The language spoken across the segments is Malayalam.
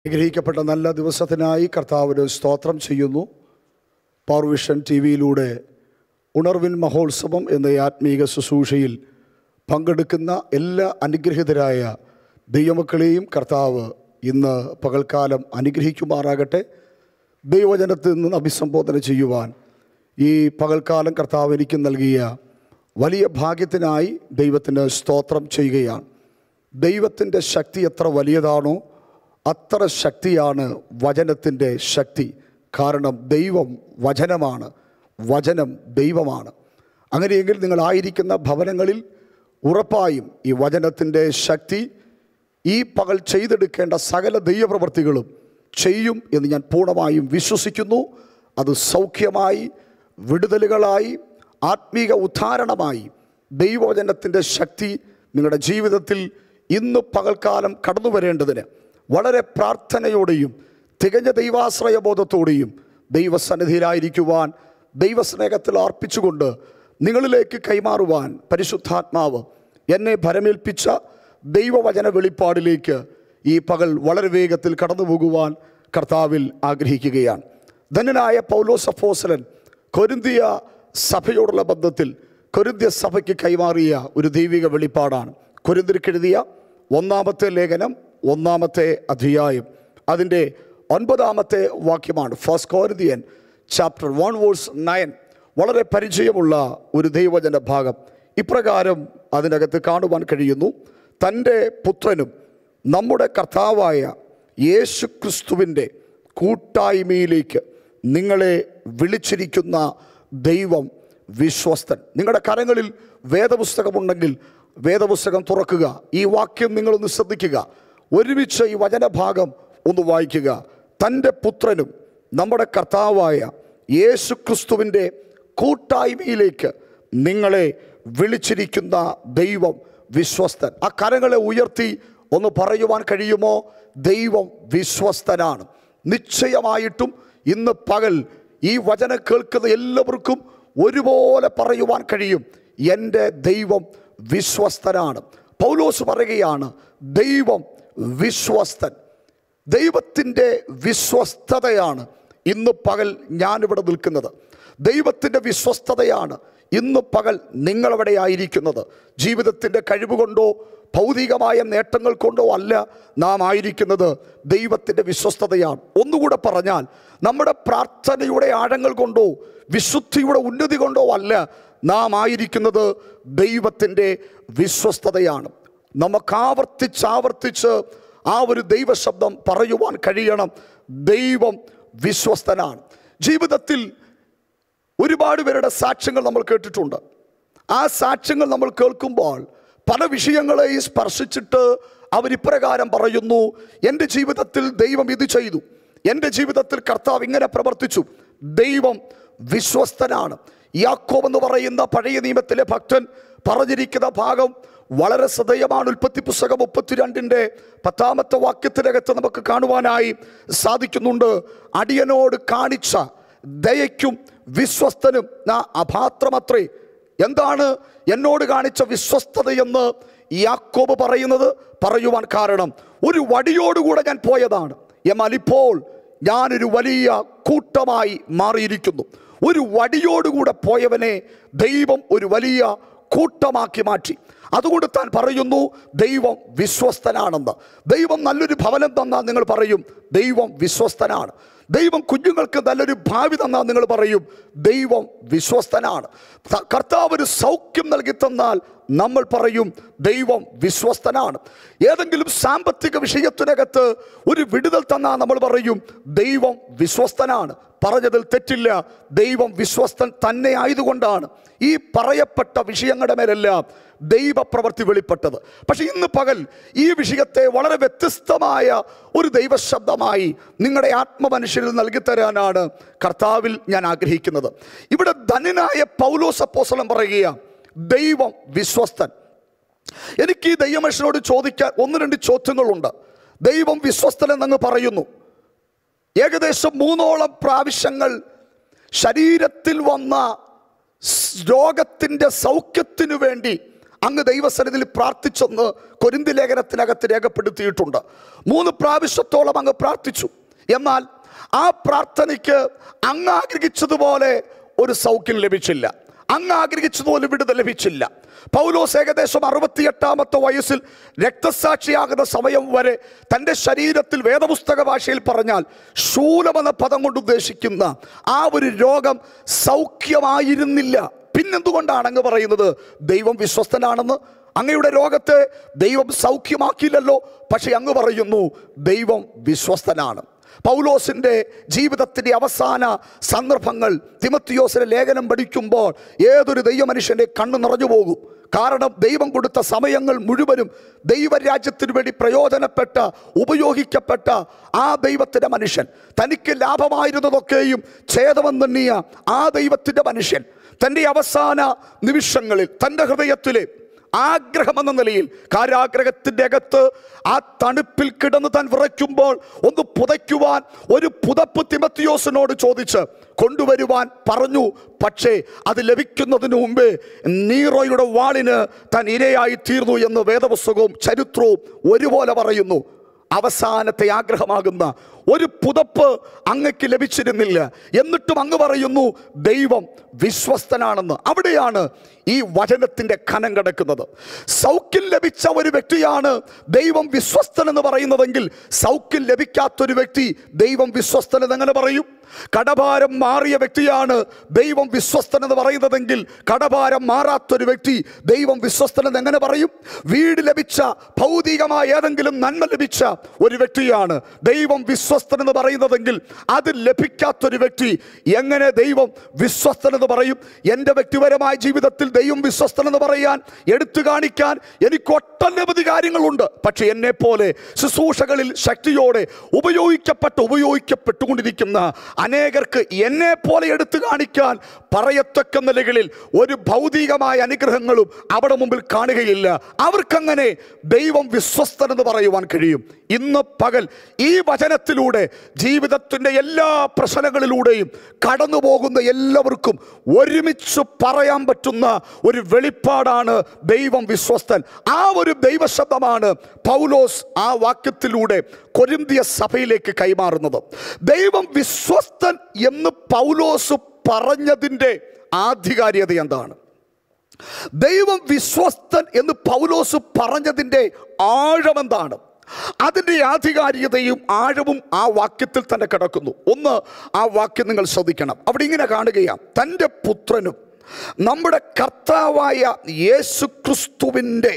അനുഗ്രഹിക്കപ്പെട്ട നല്ല ദിവസത്തിനായി കർത്താവിന് സ്തോത്രം ചെയ്യുന്നു പവർ വിഷൻ ടി വിയിലൂടെ ഉണർവിൻ മഹോത്സവം എന്ന ഈ ആത്മീക ശുശ്രൂഷയിൽ പങ്കെടുക്കുന്ന എല്ലാ അനുഗ്രഹിതരായ ദൈവമക്കളെയും കർത്താവ് ഇന്ന് പകൽക്കാലം അനുഗ്രഹിക്കുമാറാകട്ടെ ദൈവജനത്തിൽ നിന്ന് അഭിസംബോധന ചെയ്യുവാൻ ഈ പകൽക്കാലം കർത്താവ് എനിക്ക് നൽകിയ വലിയ ഭാഗ്യത്തിനായി ദൈവത്തിന് സ്തോത്രം ചെയ്യുകയാണ് ദൈവത്തിൻ്റെ ശക്തി എത്ര വലിയതാണോ അത്ര ശക്തിയാണ് വചനത്തിൻ്റെ ശക്തി കാരണം ദൈവം വചനമാണ് വചനം ദൈവമാണ് അങ്ങനെയെങ്കിൽ നിങ്ങളായിരിക്കുന്ന ഭവനങ്ങളിൽ ഉറപ്പായും ഈ വചനത്തിൻ്റെ ശക്തി ഈ പകൽ ചെയ്തെടുക്കേണ്ട സകല ദൈവപ്രവൃത്തികളും ചെയ്യും എന്ന് ഞാൻ പൂർണ്ണമായും വിശ്വസിക്കുന്നു അത് സൗഖ്യമായി വിടുതലുകളായി ആത്മീക ഉദ്ധാരണമായി ദൈവവചനത്തിൻ്റെ ശക്തി നിങ്ങളുടെ ജീവിതത്തിൽ ഇന്ന് പകൽക്കാലം കടന്നു വരേണ്ടതിന് വളരെ പ്രാർത്ഥനയോടെയും തികഞ്ഞ ദൈവാശ്രയ ബോധത്തോടെയും ദൈവസന്നിധിയിലായിരിക്കുവാൻ ദൈവസ്നേഹത്തിൽ അർപ്പിച്ചുകൊണ്ട് നിങ്ങളിലേക്ക് കൈമാറുവാൻ പരിശുദ്ധാത്മാവ് എന്നെ ഭരമേൽപ്പിച്ച ദൈവവചന വെളിപ്പാടിലേക്ക് ഈ പകൽ വളരെ വേഗത്തിൽ കടന്നു പോകുവാൻ കർത്താവിൽ ആഗ്രഹിക്കുകയാണ് ധനനായ പൗലോസഫോസലൻ കൊരിന്തിയ സഭയോടുള്ള ബന്ധത്തിൽ കൊരിന്തിയ സഭയ്ക്ക് കൈമാറിയ ഒരു ദൈവിക വെളിപ്പാടാണ് കൊരിന്തിരിക്കെഴുതിയ ഒന്നാമത്തെ ലേഖനം ഒന്നാമത്തെ അധ്യായം അതിൻ്റെ ഒൻപതാമത്തെ വാക്യമാണ് first Corinthian chapter one verse nine വളരെ പരിചയമുള്ള ഒരു ദൈവജന ഭാഗം ഇപ്രകാരം അതിനകത്ത് കാണുവാൻ കഴിയുന്നു തൻ്റെ പുത്രനും നമ്മുടെ കർത്താവായ യേശു ക്രിസ്തുവിൻ്റെ കൂട്ടായ്മയിലേക്ക് നിങ്ങളെ വിളിച്ചിരിക്കുന്ന ദൈവം വിശ്വസ്തൻ നിങ്ങളുടെ കരങ്ങളിൽ വേദപുസ്തകമുണ്ടെങ്കിൽ വേദപുസ്തകം തുറക്കുക ഈ വാക്യം നിങ്ങളൊന്ന് ശ്രദ്ധിക്കുക ഒരുമിച്ച് ഈ വചനഭാഗം ഒന്ന് വായിക്കുക തൻ്റെ പുത്രനും നമ്മുടെ കർത്താവായ യേശു ക്രിസ്തുവിൻ്റെ കൂട്ടായ്മയിലേക്ക് നിങ്ങളെ വിളിച്ചിരിക്കുന്ന ദൈവം വിശ്വസ്തൻ ആ കരങ്ങളെ ഉയർത്തി ഒന്ന് പറയുവാൻ കഴിയുമോ ദൈവം വിശ്വസ്തനാണ് നിശ്ചയമായിട്ടും ഇന്ന് പകൽ ഈ വചനം കേൾക്കുന്ന എല്ലാവർക്കും ഒരുപോലെ പറയുവാൻ കഴിയും എൻ്റെ ദൈവം വിശ്വസ്തനാണ് പൗലോസ് പറയുകയാണ് ദൈവം വിശ്വസ്തൻ ദൈവത്തിൻ്റെ വിശ്വസ്തതയാണ് ഇന്ന് പകൽ ഞാനിവിടെ നിൽക്കുന്നത് ദൈവത്തിൻ്റെ വിശ്വസ്തതയാണ് ഇന്ന് പകൽ നിങ്ങളവിടെ ആയിരിക്കുന്നത് ജീവിതത്തിൻ്റെ കഴിവ് കൊണ്ടോ ഭൗതികമായ നേട്ടങ്ങൾ കൊണ്ടോ അല്ല നാം ആയിരിക്കുന്നത് ദൈവത്തിൻ്റെ വിശ്വസ്തതയാണ് ഒന്നുകൂടെ പറഞ്ഞാൽ നമ്മുടെ പ്രാർത്ഥനയുടെ ആഴങ്ങൾ കൊണ്ടോ വിശുദ്ധിയുടെ ഉന്നതി കൊണ്ടോ അല്ല നാം ആയിരിക്കുന്നത് ദൈവത്തിൻ്റെ വിശ്വസ്തതയാണ് നമുക്ക് ആവർത്തിച്ചാവർത്തിച്ച് ആ ഒരു ദൈവശബ്ദം പറയുവാൻ കഴിയണം ദൈവം വിശ്വസ്തനാണ് ജീവിതത്തിൽ ഒരുപാട് പേരുടെ സാക്ഷ്യങ്ങൾ നമ്മൾ കേട്ടിട്ടുണ്ട് ആ സാക്ഷ്യങ്ങൾ നമ്മൾ കേൾക്കുമ്പോൾ പല വിഷയങ്ങളെയും സ്പർശിച്ചിട്ട് അവരിപ്രകാരം പറയുന്നു എൻ്റെ ജീവിതത്തിൽ ദൈവം ഇത് ചെയ്തു എൻ്റെ ജീവിതത്തിൽ കർത്താവ് ഇങ്ങനെ പ്രവർത്തിച്ചു ദൈവം വിശ്വസ്തനാണ് യാക്കോബ് എന്ന് പറയുന്ന പഴയ നിയമത്തിലെ ഭക്തൻ പറഞ്ഞിരിക്കുന്ന ഭാഗം വളരെ ശ്രദ്ധേയമാണ് ഉൽപ്പത്തി പുസ്തകം മുപ്പത്തിരണ്ടിൻ്റെ പത്താമത്തെ വാക്യത്തിനകത്ത് നമുക്ക് കാണുവാനായി സാധിക്കുന്നുണ്ട് അടിയനോട് കാണിച്ച ദയയ്ക്കും വിശ്വസ്തനും നാ അപാത്രമത്രേ എന്താണ് എന്നോട് കാണിച്ച വിശ്വസ്തതയെന്ന് യാക്കോബ് പറയുന്നത് പറയുവാൻ കാരണം ഒരു വടിയോടുകൂടെ ഞാൻ പോയതാണ് എന്നാൽ ഇപ്പോൾ ഞാനൊരു വലിയ കൂട്ടമായി മാറിയിരിക്കുന്നു ഒരു വടിയോടുകൂടെ പോയവനെ ദൈവം ഒരു വലിയ കൂട്ടമാക്കി മാറ്റി അതുകൊണ്ട് താൻ പറയുന്നു ദൈവം വിശ്വസ്തനാണെന്ന് ദൈവം നല്ലൊരു ഭവനം തന്നാൽ നിങ്ങൾ പറയും ദൈവം വിശ്വസ്തനാണ് ദൈവം കുഞ്ഞുങ്ങൾക്ക് നല്ലൊരു ഭാവി തന്നാൽ നിങ്ങൾ പറയും ദൈവം വിശ്വസ്തനാണ് ത- കർത്താവ് ഒരു സൗഖ്യം നൽകി തന്നാൽ നമ്മൾ പറയും ദൈവം വിശ്വസ്തനാണ് ഏതെങ്കിലും സാമ്പത്തിക വിഷയത്തിനകത്ത് ഒരു വിടുതൽ തന്നാൽ നമ്മൾ പറയും ദൈവം വിശ്വസ്തനാണ് പറഞ്ഞതിൽ തെറ്റില്ല ദൈവം വിശ്വസ്തൻ തന്നെ ആയതുകൊണ്ടാണ് ഈ പറയപ്പെട്ട വിഷയങ്ങളുടെ മേലെല്ലാം ദൈവപ്രവൃത്തി വെളിപ്പെട്ടത് പക്ഷെ ഇന്ന് പകൽ ഈ വിഷയത്തെ വളരെ വ്യത്യസ്തമായ ഒരു ദൈവശബ്ദമായി നിങ്ങളുടെ ആത്മമനുഷ്യരിൽ നൽകി തരാനാണ് കർത്താവിൽ ഞാൻ ആഗ്രഹിക്കുന്നത് ഇവിടെ ധനനായ പൗലോസ് അപ്പോസ്തലൻ പറയുക ദൈവം വിശ്വസ്തൻ എനിക്ക് ഈ ദൈവമനുഷ്യനോട് ചോദിക്കാൻ ഒന്ന് രണ്ട് ചോദ്യങ്ങളുണ്ട് ദൈവം വിശ്വസ്തൻ എന്നങ്ങ് പറയുന്നു ഏകദേശം മൂന്നോളം പ്രാവശ്യങ്ങൾ ശരീരത്തിൽ വന്ന സ് രോഗത്തിൻ്റെ സൗഖ്യത്തിനു വേണ്ടി അങ്ങ് ദൈവസന്നിധിയിൽ പ്രാർത്ഥിച്ചെന്ന് കൊരിന്തി ലേഖനത്തിനകത്ത് രേഖപ്പെടുത്തിയിട്ടുണ്ട് മൂന്ന് പ്രാവശ്യത്തോളം അങ്ങ് പ്രാർത്ഥിച്ചു എന്നാൽ ആ പ്രാർത്ഥനയ്ക്ക് അങ്ങ് ആഗ്രഹിച്ചതുപോലെ ഒരു സൗഖ്യം ലഭിച്ചില്ല അങ്ങ് ആഗ്രഹിച്ചതുപോലെ വിടുതൽ ലഭിച്ചില്ല പൗലോസ് ഏകദേശം അറുപത്തിയെട്ടാമത്തെ വയസ്സിൽ രക്തസാക്ഷിയാകുന്ന സമയം വരെ തൻ്റെ ശരീരത്തിൽ വേദപുസ്തക ഭാഷയിൽ പറഞ്ഞാൽ ശൂലമെന്ന പദം കൊണ്ട് ഉദ്ദേശിക്കുന്ന ആ ഒരു രോഗം സൗഖ്യമായിരുന്നില്ല പിന്നെന്തുകൊണ്ടാണ് അങ്ങ് പറയുന്നത് ദൈവം വിശ്വസ്തനാണെന്ന് അങ്ങയുടെ രോഗത്തെ ദൈവം സൗഖ്യമാക്കിയില്ലല്ലോ പക്ഷെ അങ്ങ് പറയുന്നു ദൈവം വിശ്വസ്തനാണ് പൗലോസിൻ്റെ ജീവിതത്തിൻ്റെ അവസാന സന്ദർഭങ്ങൾ തിമത്തിയോസിന്റെ ലേഖനം പഠിക്കുമ്പോൾ ഏതൊരു ദൈവമനുഷ്യൻ്റെ കണ്ണു നിറഞ്ഞു പോകും കാരണം ദൈവം കൊടുത്ത സമയങ്ങൾ മുഴുവനും ദൈവരാജ്യത്തിനു വേണ്ടി പ്രയോജനപ്പെട്ട ഉപയോഗിക്കപ്പെട്ട ആ ദൈവത്തിൻ്റെ മനുഷ്യൻ തനിക്ക് ലാഭമായിരുന്നതൊക്കെയും ഛേദമെന്നെണ്ണിയ ആ ദൈവത്തിൻ്റെ മനുഷ്യൻ തൻ്റെ അവസാന നിമിഷങ്ങളിൽ തൻ്റെ ഹൃദയത്തിലെ ആഗ്രഹമെന്ന നിലയിൽ കാരാഗ്രഹത്തിൻ്റെ അകത്ത് ആ തണുപ്പിൽ കിടന്ന് താൻ വിറയ്ക്കുമ്പോൾ ഒന്ന് പുതയ്ക്കുവാൻ ഒരു പുതപ്പ് തിമത്തിയോസിനോട് ചോദിച്ച് കൊണ്ടുവരുവാൻ പറഞ്ഞു പക്ഷേ അത് ലഭിക്കുന്നതിന് മുമ്പേ നീറോയുടെ വാളിന് താൻ ഇരയായി തീർന്നു എന്ന് വേദപുസ്തകവും ചരിത്രവും ഒരുപോലെ പറയുന്നു അവസാനത്തെ ആഗ്രഹമാകുന്ന ഒരു പുതപ്പ് അങ്ങക്ക് ലഭിച്ചിരുന്നില്ല എന്നിട്ടും അങ്ങ് പറയുന്നു ദൈവം വിശ്വസ്തനാണെന്ന് അവിടെയാണ് ഈ വചനത്തിൻ്റെ ഖനം കിടക്കുന്നത് സൗഖ്യം ലഭിച്ച ഒരു വ്യക്തിയാണ് ദൈവം വിശ്വസ്തൻ എന്ന് പറയുന്നതെങ്കിൽ സൗഖ്യം ലഭിക്കാത്തൊരു വ്യക്തി ദൈവം വിശ്വസ്തൻ എന്നെങ്ങനെ പറയും കടഭാരം മാറിയ വ്യക്തിയാണ് ദൈവം വിശ്വസ്തൻ എന്ന് പറയുന്നതെങ്കിൽ കടഭാരം മാറാത്തൊരു വ്യക്തി ദൈവം വിശ്വസ്തൻ എന്ന് എങ്ങനെ പറയും വീട് ലഭിച്ച ഭൗതികമായ ഏതെങ്കിലും നന്മ ലഭിച്ച ഒരു വ്യക്തിയാണ് ദൈവം വിശ്വസ്തൻ എന്ന് പറയുന്നതെങ്കിൽ അത് ലഭിക്കാത്തൊരു വ്യക്തി എങ്ങനെ ദൈവം വിശ്വസ്തൻ എന്ന് പറയും എൻ്റെ വ്യക്തിപരമായ ജീവിതത്തിൽ ദൈവം വിശ്വസ്തൻ എന്ന് പറയാൻ എടുത്തു കാണിക്കാൻ എനിക്ക് ഒട്ടനവധി കാര്യങ്ങളുണ്ട് പക്ഷെ എന്നെ പോലെ ശുശ്രൂഷകളിൽ ശക്തിയോടെ ഉപയോഗിക്കപ്പെട്ട് ഉപയോഗിക്കപ്പെട്ടുകൊണ്ടിരിക്കുന്ന അനേകർക്ക് എന്നെ പോലെ എടുത്തു കാണിക്കാൻ പറയത്തക്ക നിലകളിൽ ഒരു ഭൗതികമായ അനുഗ്രഹങ്ങളും അവിടെ മുമ്പിൽ കാണുകയില്ല അവർക്കങ്ങനെ ദൈവം വിശ്വസ്തൻ എന്ന് പറയുവാൻ കഴിയും ഇന്ന് പകൽ ഈ വചനത്തിലൂടെ ജീവിതത്തിൻ്റെ എല്ലാ പ്രശ്നങ്ങളിലൂടെയും കടന്നു പോകുന്ന എല്ലാവർക്കും ഒരുമിച്ച് പറയാൻ പറ്റുന്ന ഒരു വെളിപ്പാടാണ് ദൈവം വിശ്വസ്തൻ ആ ഒരു ദൈവശബ്ദമാണ് പൗലോസ് ആ വാക്യത്തിലൂടെ കൊരിന്തിയ സഭയിലേക്ക് കൈമാറുന്നത് ദൈവം വിശ്വസ്തൻ എന്ന് പൗലോസ് പറഞ്ഞതിൻ്റെ ആധികാരികത എന്താണ് ദൈവം വിശ്വസ്തൻ എന്ന് പൗലോസ് പറഞ്ഞതിൻ്റെ ആഴമെന്താണ് അതിൻ്റെ ആധികാരികതയും ആഴവും ആ വാക്യത്തിൽ തന്നെ കിടക്കുന്നു ഒന്ന് ആ വാക്യം നിങ്ങൾ ശ്രദ്ധിക്കണം അവിടെ ഇങ്ങനെ കാണുകയാണ് തൻ്റെ പുത്രനും നമ്മുടെ കർത്താവായ യേശു ക്രിസ്തുവിൻ്റെ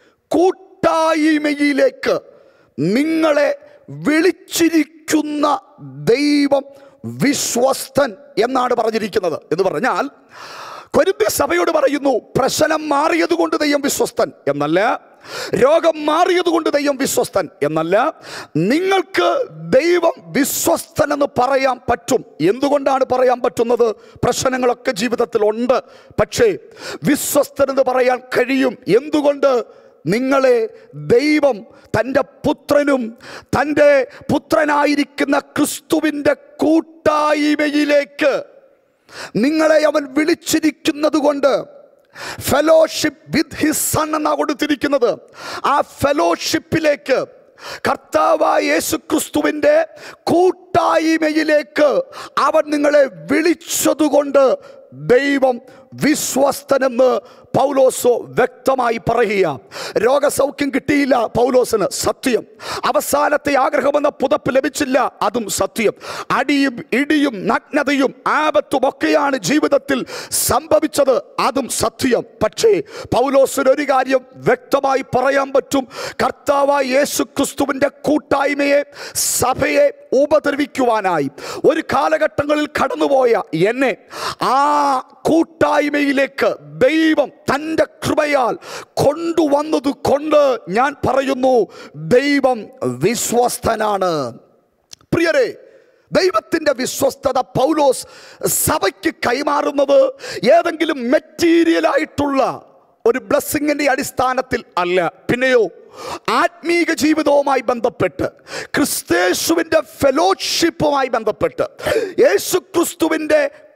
കൂട്ടായ്മയിലേക്ക് നിങ്ങളെ വിളിച്ചിരിക്കുന്ന ദൈവം വിശ്വസ്തൻ എന്നാണ് പറഞ്ഞിരിക്കുന്നത് എന്ന് പറഞ്ഞാൽ കൊരിന്ത്യ സഭയോട് പറയുന്നു പ്രശ്നം മാറിയതുകൊണ്ട് ദൈവം വിശ്വസ്തൻ എന്നല്ല രോഗം മാറിയതുകൊണ്ട് ദൈവം വിശ്വസ്തൻ എന്നല്ല നിങ്ങൾക്ക് ദൈവം വിശ്വസ്തൻ എന്ന് പറയാൻ പറ്റും എന്തുകൊണ്ടാണ് പറയാൻ പറ്റുന്നത് പ്രശ്നങ്ങളൊക്കെ ജീവിതത്തിൽ ഉണ്ട് പക്ഷേ വിശ്വസ്തൻ എന്ന് പറയാൻ കഴിയും എന്തുകൊണ്ട് നിങ്ങളെ ദൈവം തൻ്റെ പുത്രനും തൻ്റെ പുത്രനായിരിക്കുന്ന ക്രിസ്തുവിൻ്റെ കൂട്ടായ്മയിലേക്ക് നിങ്ങളെ അവൻ വിളിച്ചിരിക്കുന്നത് കൊണ്ട് ഫെലോഷിപ്പ് വിത്ത് ഹിസ് സൺ എന്നാണ് കൊടുത്തിരിക്കുന്നത് ആ ഫെലോഷിപ്പിലേക്ക് കർത്താവായ യേശു ക്രിസ്തുവിൻ്റെ കൂട്ടായ്മയിലേക്ക് അവൻ നിങ്ങളെ വിളിച്ചതുകൊണ്ട് ദൈവം വിശ്വസ്തനെന്ന് പൗലോസോ വ്യക്തമായി പറയുക രോഗസൗഖ്യം കിട്ടിയില്ല പൗലോസിന് സത്യം അവസാനത്തെ ആഗ്രഹമെന്ന പുതപ്പ് ലഭിച്ചില്ല അതും സത്യം അടിയും ഇടിയും നഗ്നതയും ആപത്തും ഒക്കെയാണ് ജീവിതത്തിൽ സംഭവിച്ചത് അതും സത്യം പക്ഷേ പൗലോസിന് ഒരു കാര്യം വ്യക്തമായി പറയാൻ പറ്റും കർത്താവായ യേശു ക്രിസ്തുവിൻ്റെ കൂട്ടായ്മയെ സഭയെ ഉപദ്രവിക്കുവാനായി ഒരു കാലഘട്ടങ്ങളിൽ കടന്നുപോയ എന്നെ ആ കൂട്ടായ്മയിലേക്ക് ദൈവം തൻ്റെ കൃപയാൽ കൊണ്ടുവന്നത് കൊണ്ട് ഞാൻ പറയുന്നു ദൈവം വിശ്വസ്തനാണ് പ്രിയരെ ദൈവത്തിൻ്റെ വിശ്വസ്തത പൗലോസ് സഭയ്ക്ക് കൈമാറുന്നത് ഏതെങ്കിലും മെറ്റീരിയലായിട്ടുള്ള ഒരു ബ്ലെസ്സിങ്ങിൻ്റെ അടിസ്ഥാനത്തിൽ അല്ല പിന്നെയോ ആത്മീക ജീവിതവുമായി ബന്ധപ്പെട്ട് ക്രിസ്തേശുവിൻ്റെ ഫെലോഷിപ്പുമായി ബന്ധപ്പെട്ട് യേശു ക്രിസ്തുവിൻ്റെ കൂട്ട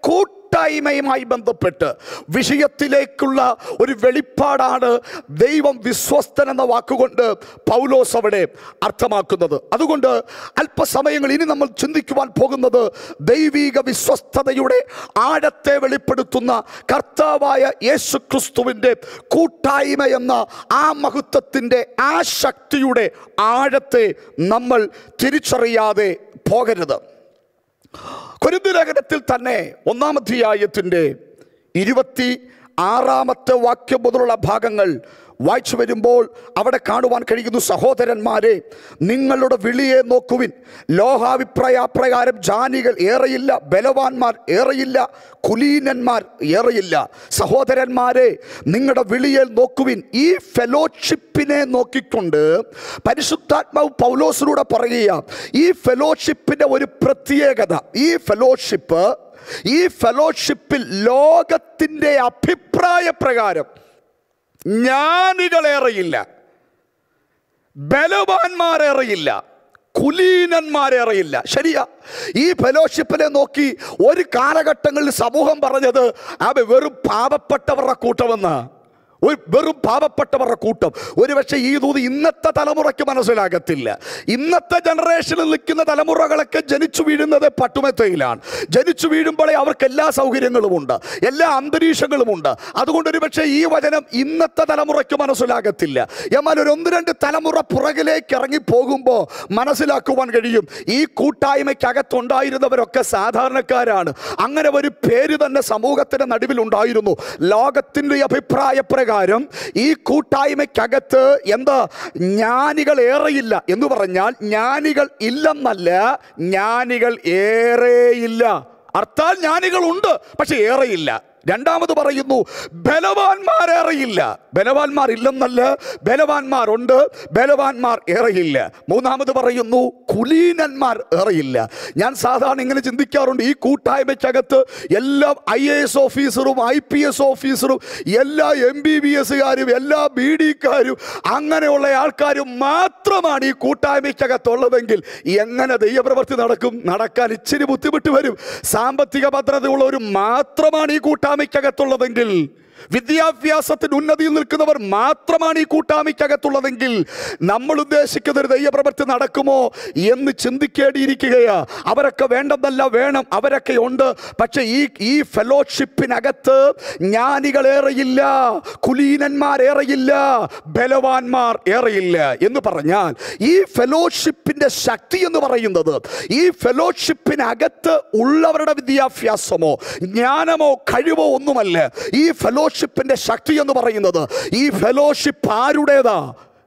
കൂട്ടായ്മയുമായി ബന്ധപ്പെട്ട് വിഷയത്തിലേക്കുള്ള ഒരു വെളിപ്പാടാണ് ദൈവം വിശ്വസ്തൻ എന്ന വാക്കുകൊണ്ട് പൗലോസ് അവിടെ അർത്ഥമാക്കുന്നത് അതുകൊണ്ട് അല്പസമയങ്ങൾ ഇനി നമ്മൾ ചിന്തിക്കുവാൻ പോകുന്നത് ദൈവീക വിശ്വസ്തതയുടെ ആഴത്തെ വെളിപ്പെടുത്തുന്ന കർത്താവായ യേശു ക്രിസ്തുവിൻ്റെ കൂട്ടായ്മ എന്ന ആ മഹത്വത്തിൻ്റെ ആ ശക്തിയുടെ ആഴത്തെ നമ്മൾ തിരിച്ചറിയാതെ പോകരുത് കൊരിന്ത് ലേഖനത്തിൽ തന്നെ ഒന്നാം അധ്യായത്തിൻ്റെ ഇരുപത്തി ആറാമത്തെ വാക്യം മുതലുള്ള ഭാഗങ്ങൾ വായിച്ചു വരുമ്പോൾ അവിടെ കാണുവാൻ കഴിയുന്നു സഹോദരന്മാരെ നിങ്ങളുടെ വിളിയെ നോക്കുവിൻ ലോഹാഭിപ്രായപ്രകാരം ജാനികൾ ഏറെയില്ല ബലവാന്മാർ ഏറെയില്ല കുലീനന്മാർ ഏറെയില്ല സഹോദരന്മാരെ നിങ്ങളുടെ വിളിയെ നോക്കുവിൻ ഈ ഫെലോഷിപ്പിനെ നോക്കിക്കൊണ്ട് പരിശുദ്ധാത്മാവ് പൗലോസിലൂടെ പറയുക ഈ ഫെലോഷിപ്പിൻ്റെ ഒരു പ്രത്യേകത ഈ ഫെലോഷിപ്പ് ഈ ഫെലോഷിപ്പിൽ ലോകത്തിൻ്റെ അഭിപ്രായ പ്രകാരം ജ്ഞാനികളേറെയില്ല ബലവാന്മാരേറെയില്ല കുലീനന്മാരേറെയില്ല ശരിയാ ഈ ഫെലോഷിപ്പിനെ നോക്കി ഒരു കാലഘട്ടങ്ങളിൽ സമൂഹം പറഞ്ഞത് അവ വെറും പാവപ്പെട്ടവരുടെ കൂട്ടമെന്ന് ഒരു വെറും പാവപ്പെട്ടവരുടെ കൂട്ടം ഒരുപക്ഷെ ഈ ദൂത് ഇന്നത്തെ തലമുറയ്ക്ക് മനസ്സിലാകത്തില്ല ഇന്നത്തെ ജനറേഷനിൽ നിൽക്കുന്ന തലമുറകളൊക്കെ ജനിച്ചു വീഴുന്നത് പട്ടുമെത്തയിലാണ് ജനിച്ചു വീഴുമ്പോഴേ അവർക്ക് എല്ലാ സൗകര്യങ്ങളുമുണ്ട് എല്ലാ അന്തരീക്ഷങ്ങളുമുണ്ട് അതുകൊണ്ട് ഒരുപക്ഷെ ഈ വചനം ഇന്നത്തെ തലമുറയ്ക്ക് മനസ്സിലാകത്തില്ല എന്നാൽ ഒരു ഒന്ന് രണ്ട് തലമുറ പുറകിലേക്ക് ഇറങ്ങി പോകുമ്പോൾ മനസ്സിലാക്കുവാൻ കഴിയും ഈ കൂട്ടായ്മയ്ക്കകത്തുണ്ടായിരുന്നവരൊക്കെ സാധാരണക്കാരാണ് അങ്ങനെ ഒരു പേര് തന്നെ സമൂഹത്തിന്റെ നടുവിലുണ്ടായിരുന്നു ലോകത്തിന്റെ അഭിപ്രായ പ്രകാരം ഈ കൂട്ടായ്മയ്ക്കകത്ത് എന്താ ജ്ഞാനികൾ ഏറെയില്ല എന്ന് പറഞ്ഞാൽ ജ്ഞാനികൾ ഇല്ലെന്നല്ല ജ്ഞാനികൾ ഏറെയില്ല അർത്ഥാൽ ജ്ഞാനികൾ ഉണ്ട് പക്ഷെ ഏറെയില്ല രണ്ടാമത് പറയുന്നു ബലവാന്മാരേറെയില്ല ബലവാന്മാർ ഇല്ലെന്നല്ല ബലവാന്മാരുണ്ട് ബലവാന്മാർ ഏറെയില്ല മൂന്നാമത് പറയുന്നു കുലീനന്മാർ ഏറെയില്ല ഞാൻ സാധാരണ ഇങ്ങനെ ചിന്തിക്കാറുണ്ട് ഈ കൂട്ടായ്മയ്ക്കകത്ത് എല്ലാ ഐ എ എസ് ഓഫീസറും ഐ പി എസ് ഓഫീസറും എല്ലാ എം ബി ബി എസുകാരും എല്ലാ ബി ഡിക്കാരും അങ്ങനെയുള്ള ആൾക്കാരും മാത്രമാണ് ഈ കൂട്ടായ്മയ്ക്കകത്തുള്ളതെങ്കിൽ എങ്ങനെ ദൈവപ്രവൃത്തി നടക്കും നടക്കാൻ ഇച്ചിരി ബുദ്ധിമുട്ട് വരും സാമ്പത്തിക ഭദ്രതയുള്ളവർ മാത്രമാണ് ഈ കൂട്ടായ്മയ്ക്കകത്തുള്ളതെങ്കിൽ വിദ്യാഭ്യാസത്തിന് ഉന്നതിയിൽ നിൽക്കുന്നവർ മാത്രമാണ് ഈ കൂട്ടായ്മയ്ക്കകത്തുള്ളതെങ്കിൽ നമ്മൾ ഉദ്ദേശിക്കുന്ന ഒരു ദൈവപ്രവൃത്തി നടക്കുമോ എന്ന് ചിന്തിക്കേണ്ടിയിരിക്കുകയാ അവരൊക്കെ വേണ്ടെന്നല്ല വേണം അവരൊക്കെ ഉണ്ട് പക്ഷെ ഈ ഈ ഫെലോഷിപ്പിനകത്ത് ജ്ഞാനികളേറെയില്ല കുലീനന്മാരേറെയില്ല ബലവാന്മാർ ഏറെയില്ല എന്ന് പറഞ്ഞാൽ ഈ ഫെലോഷിപ്പിന്റെ ശക്തി എന്ന് പറയുന്നത് ഈ ഫെലോഷിപ്പിനകത്ത് ഉള്ളവരുടെ വിദ്യാഭ്യാസമോ ജ്ഞാനമോ കഴിവോ ഒന്നുമല്ല ഈ ഫെലോഷിപ്പിന്റെ ശക്തി എന്ന് പറയുന്നത് ഈ ഫെലോഷിപ്പ് ആരുടേതാ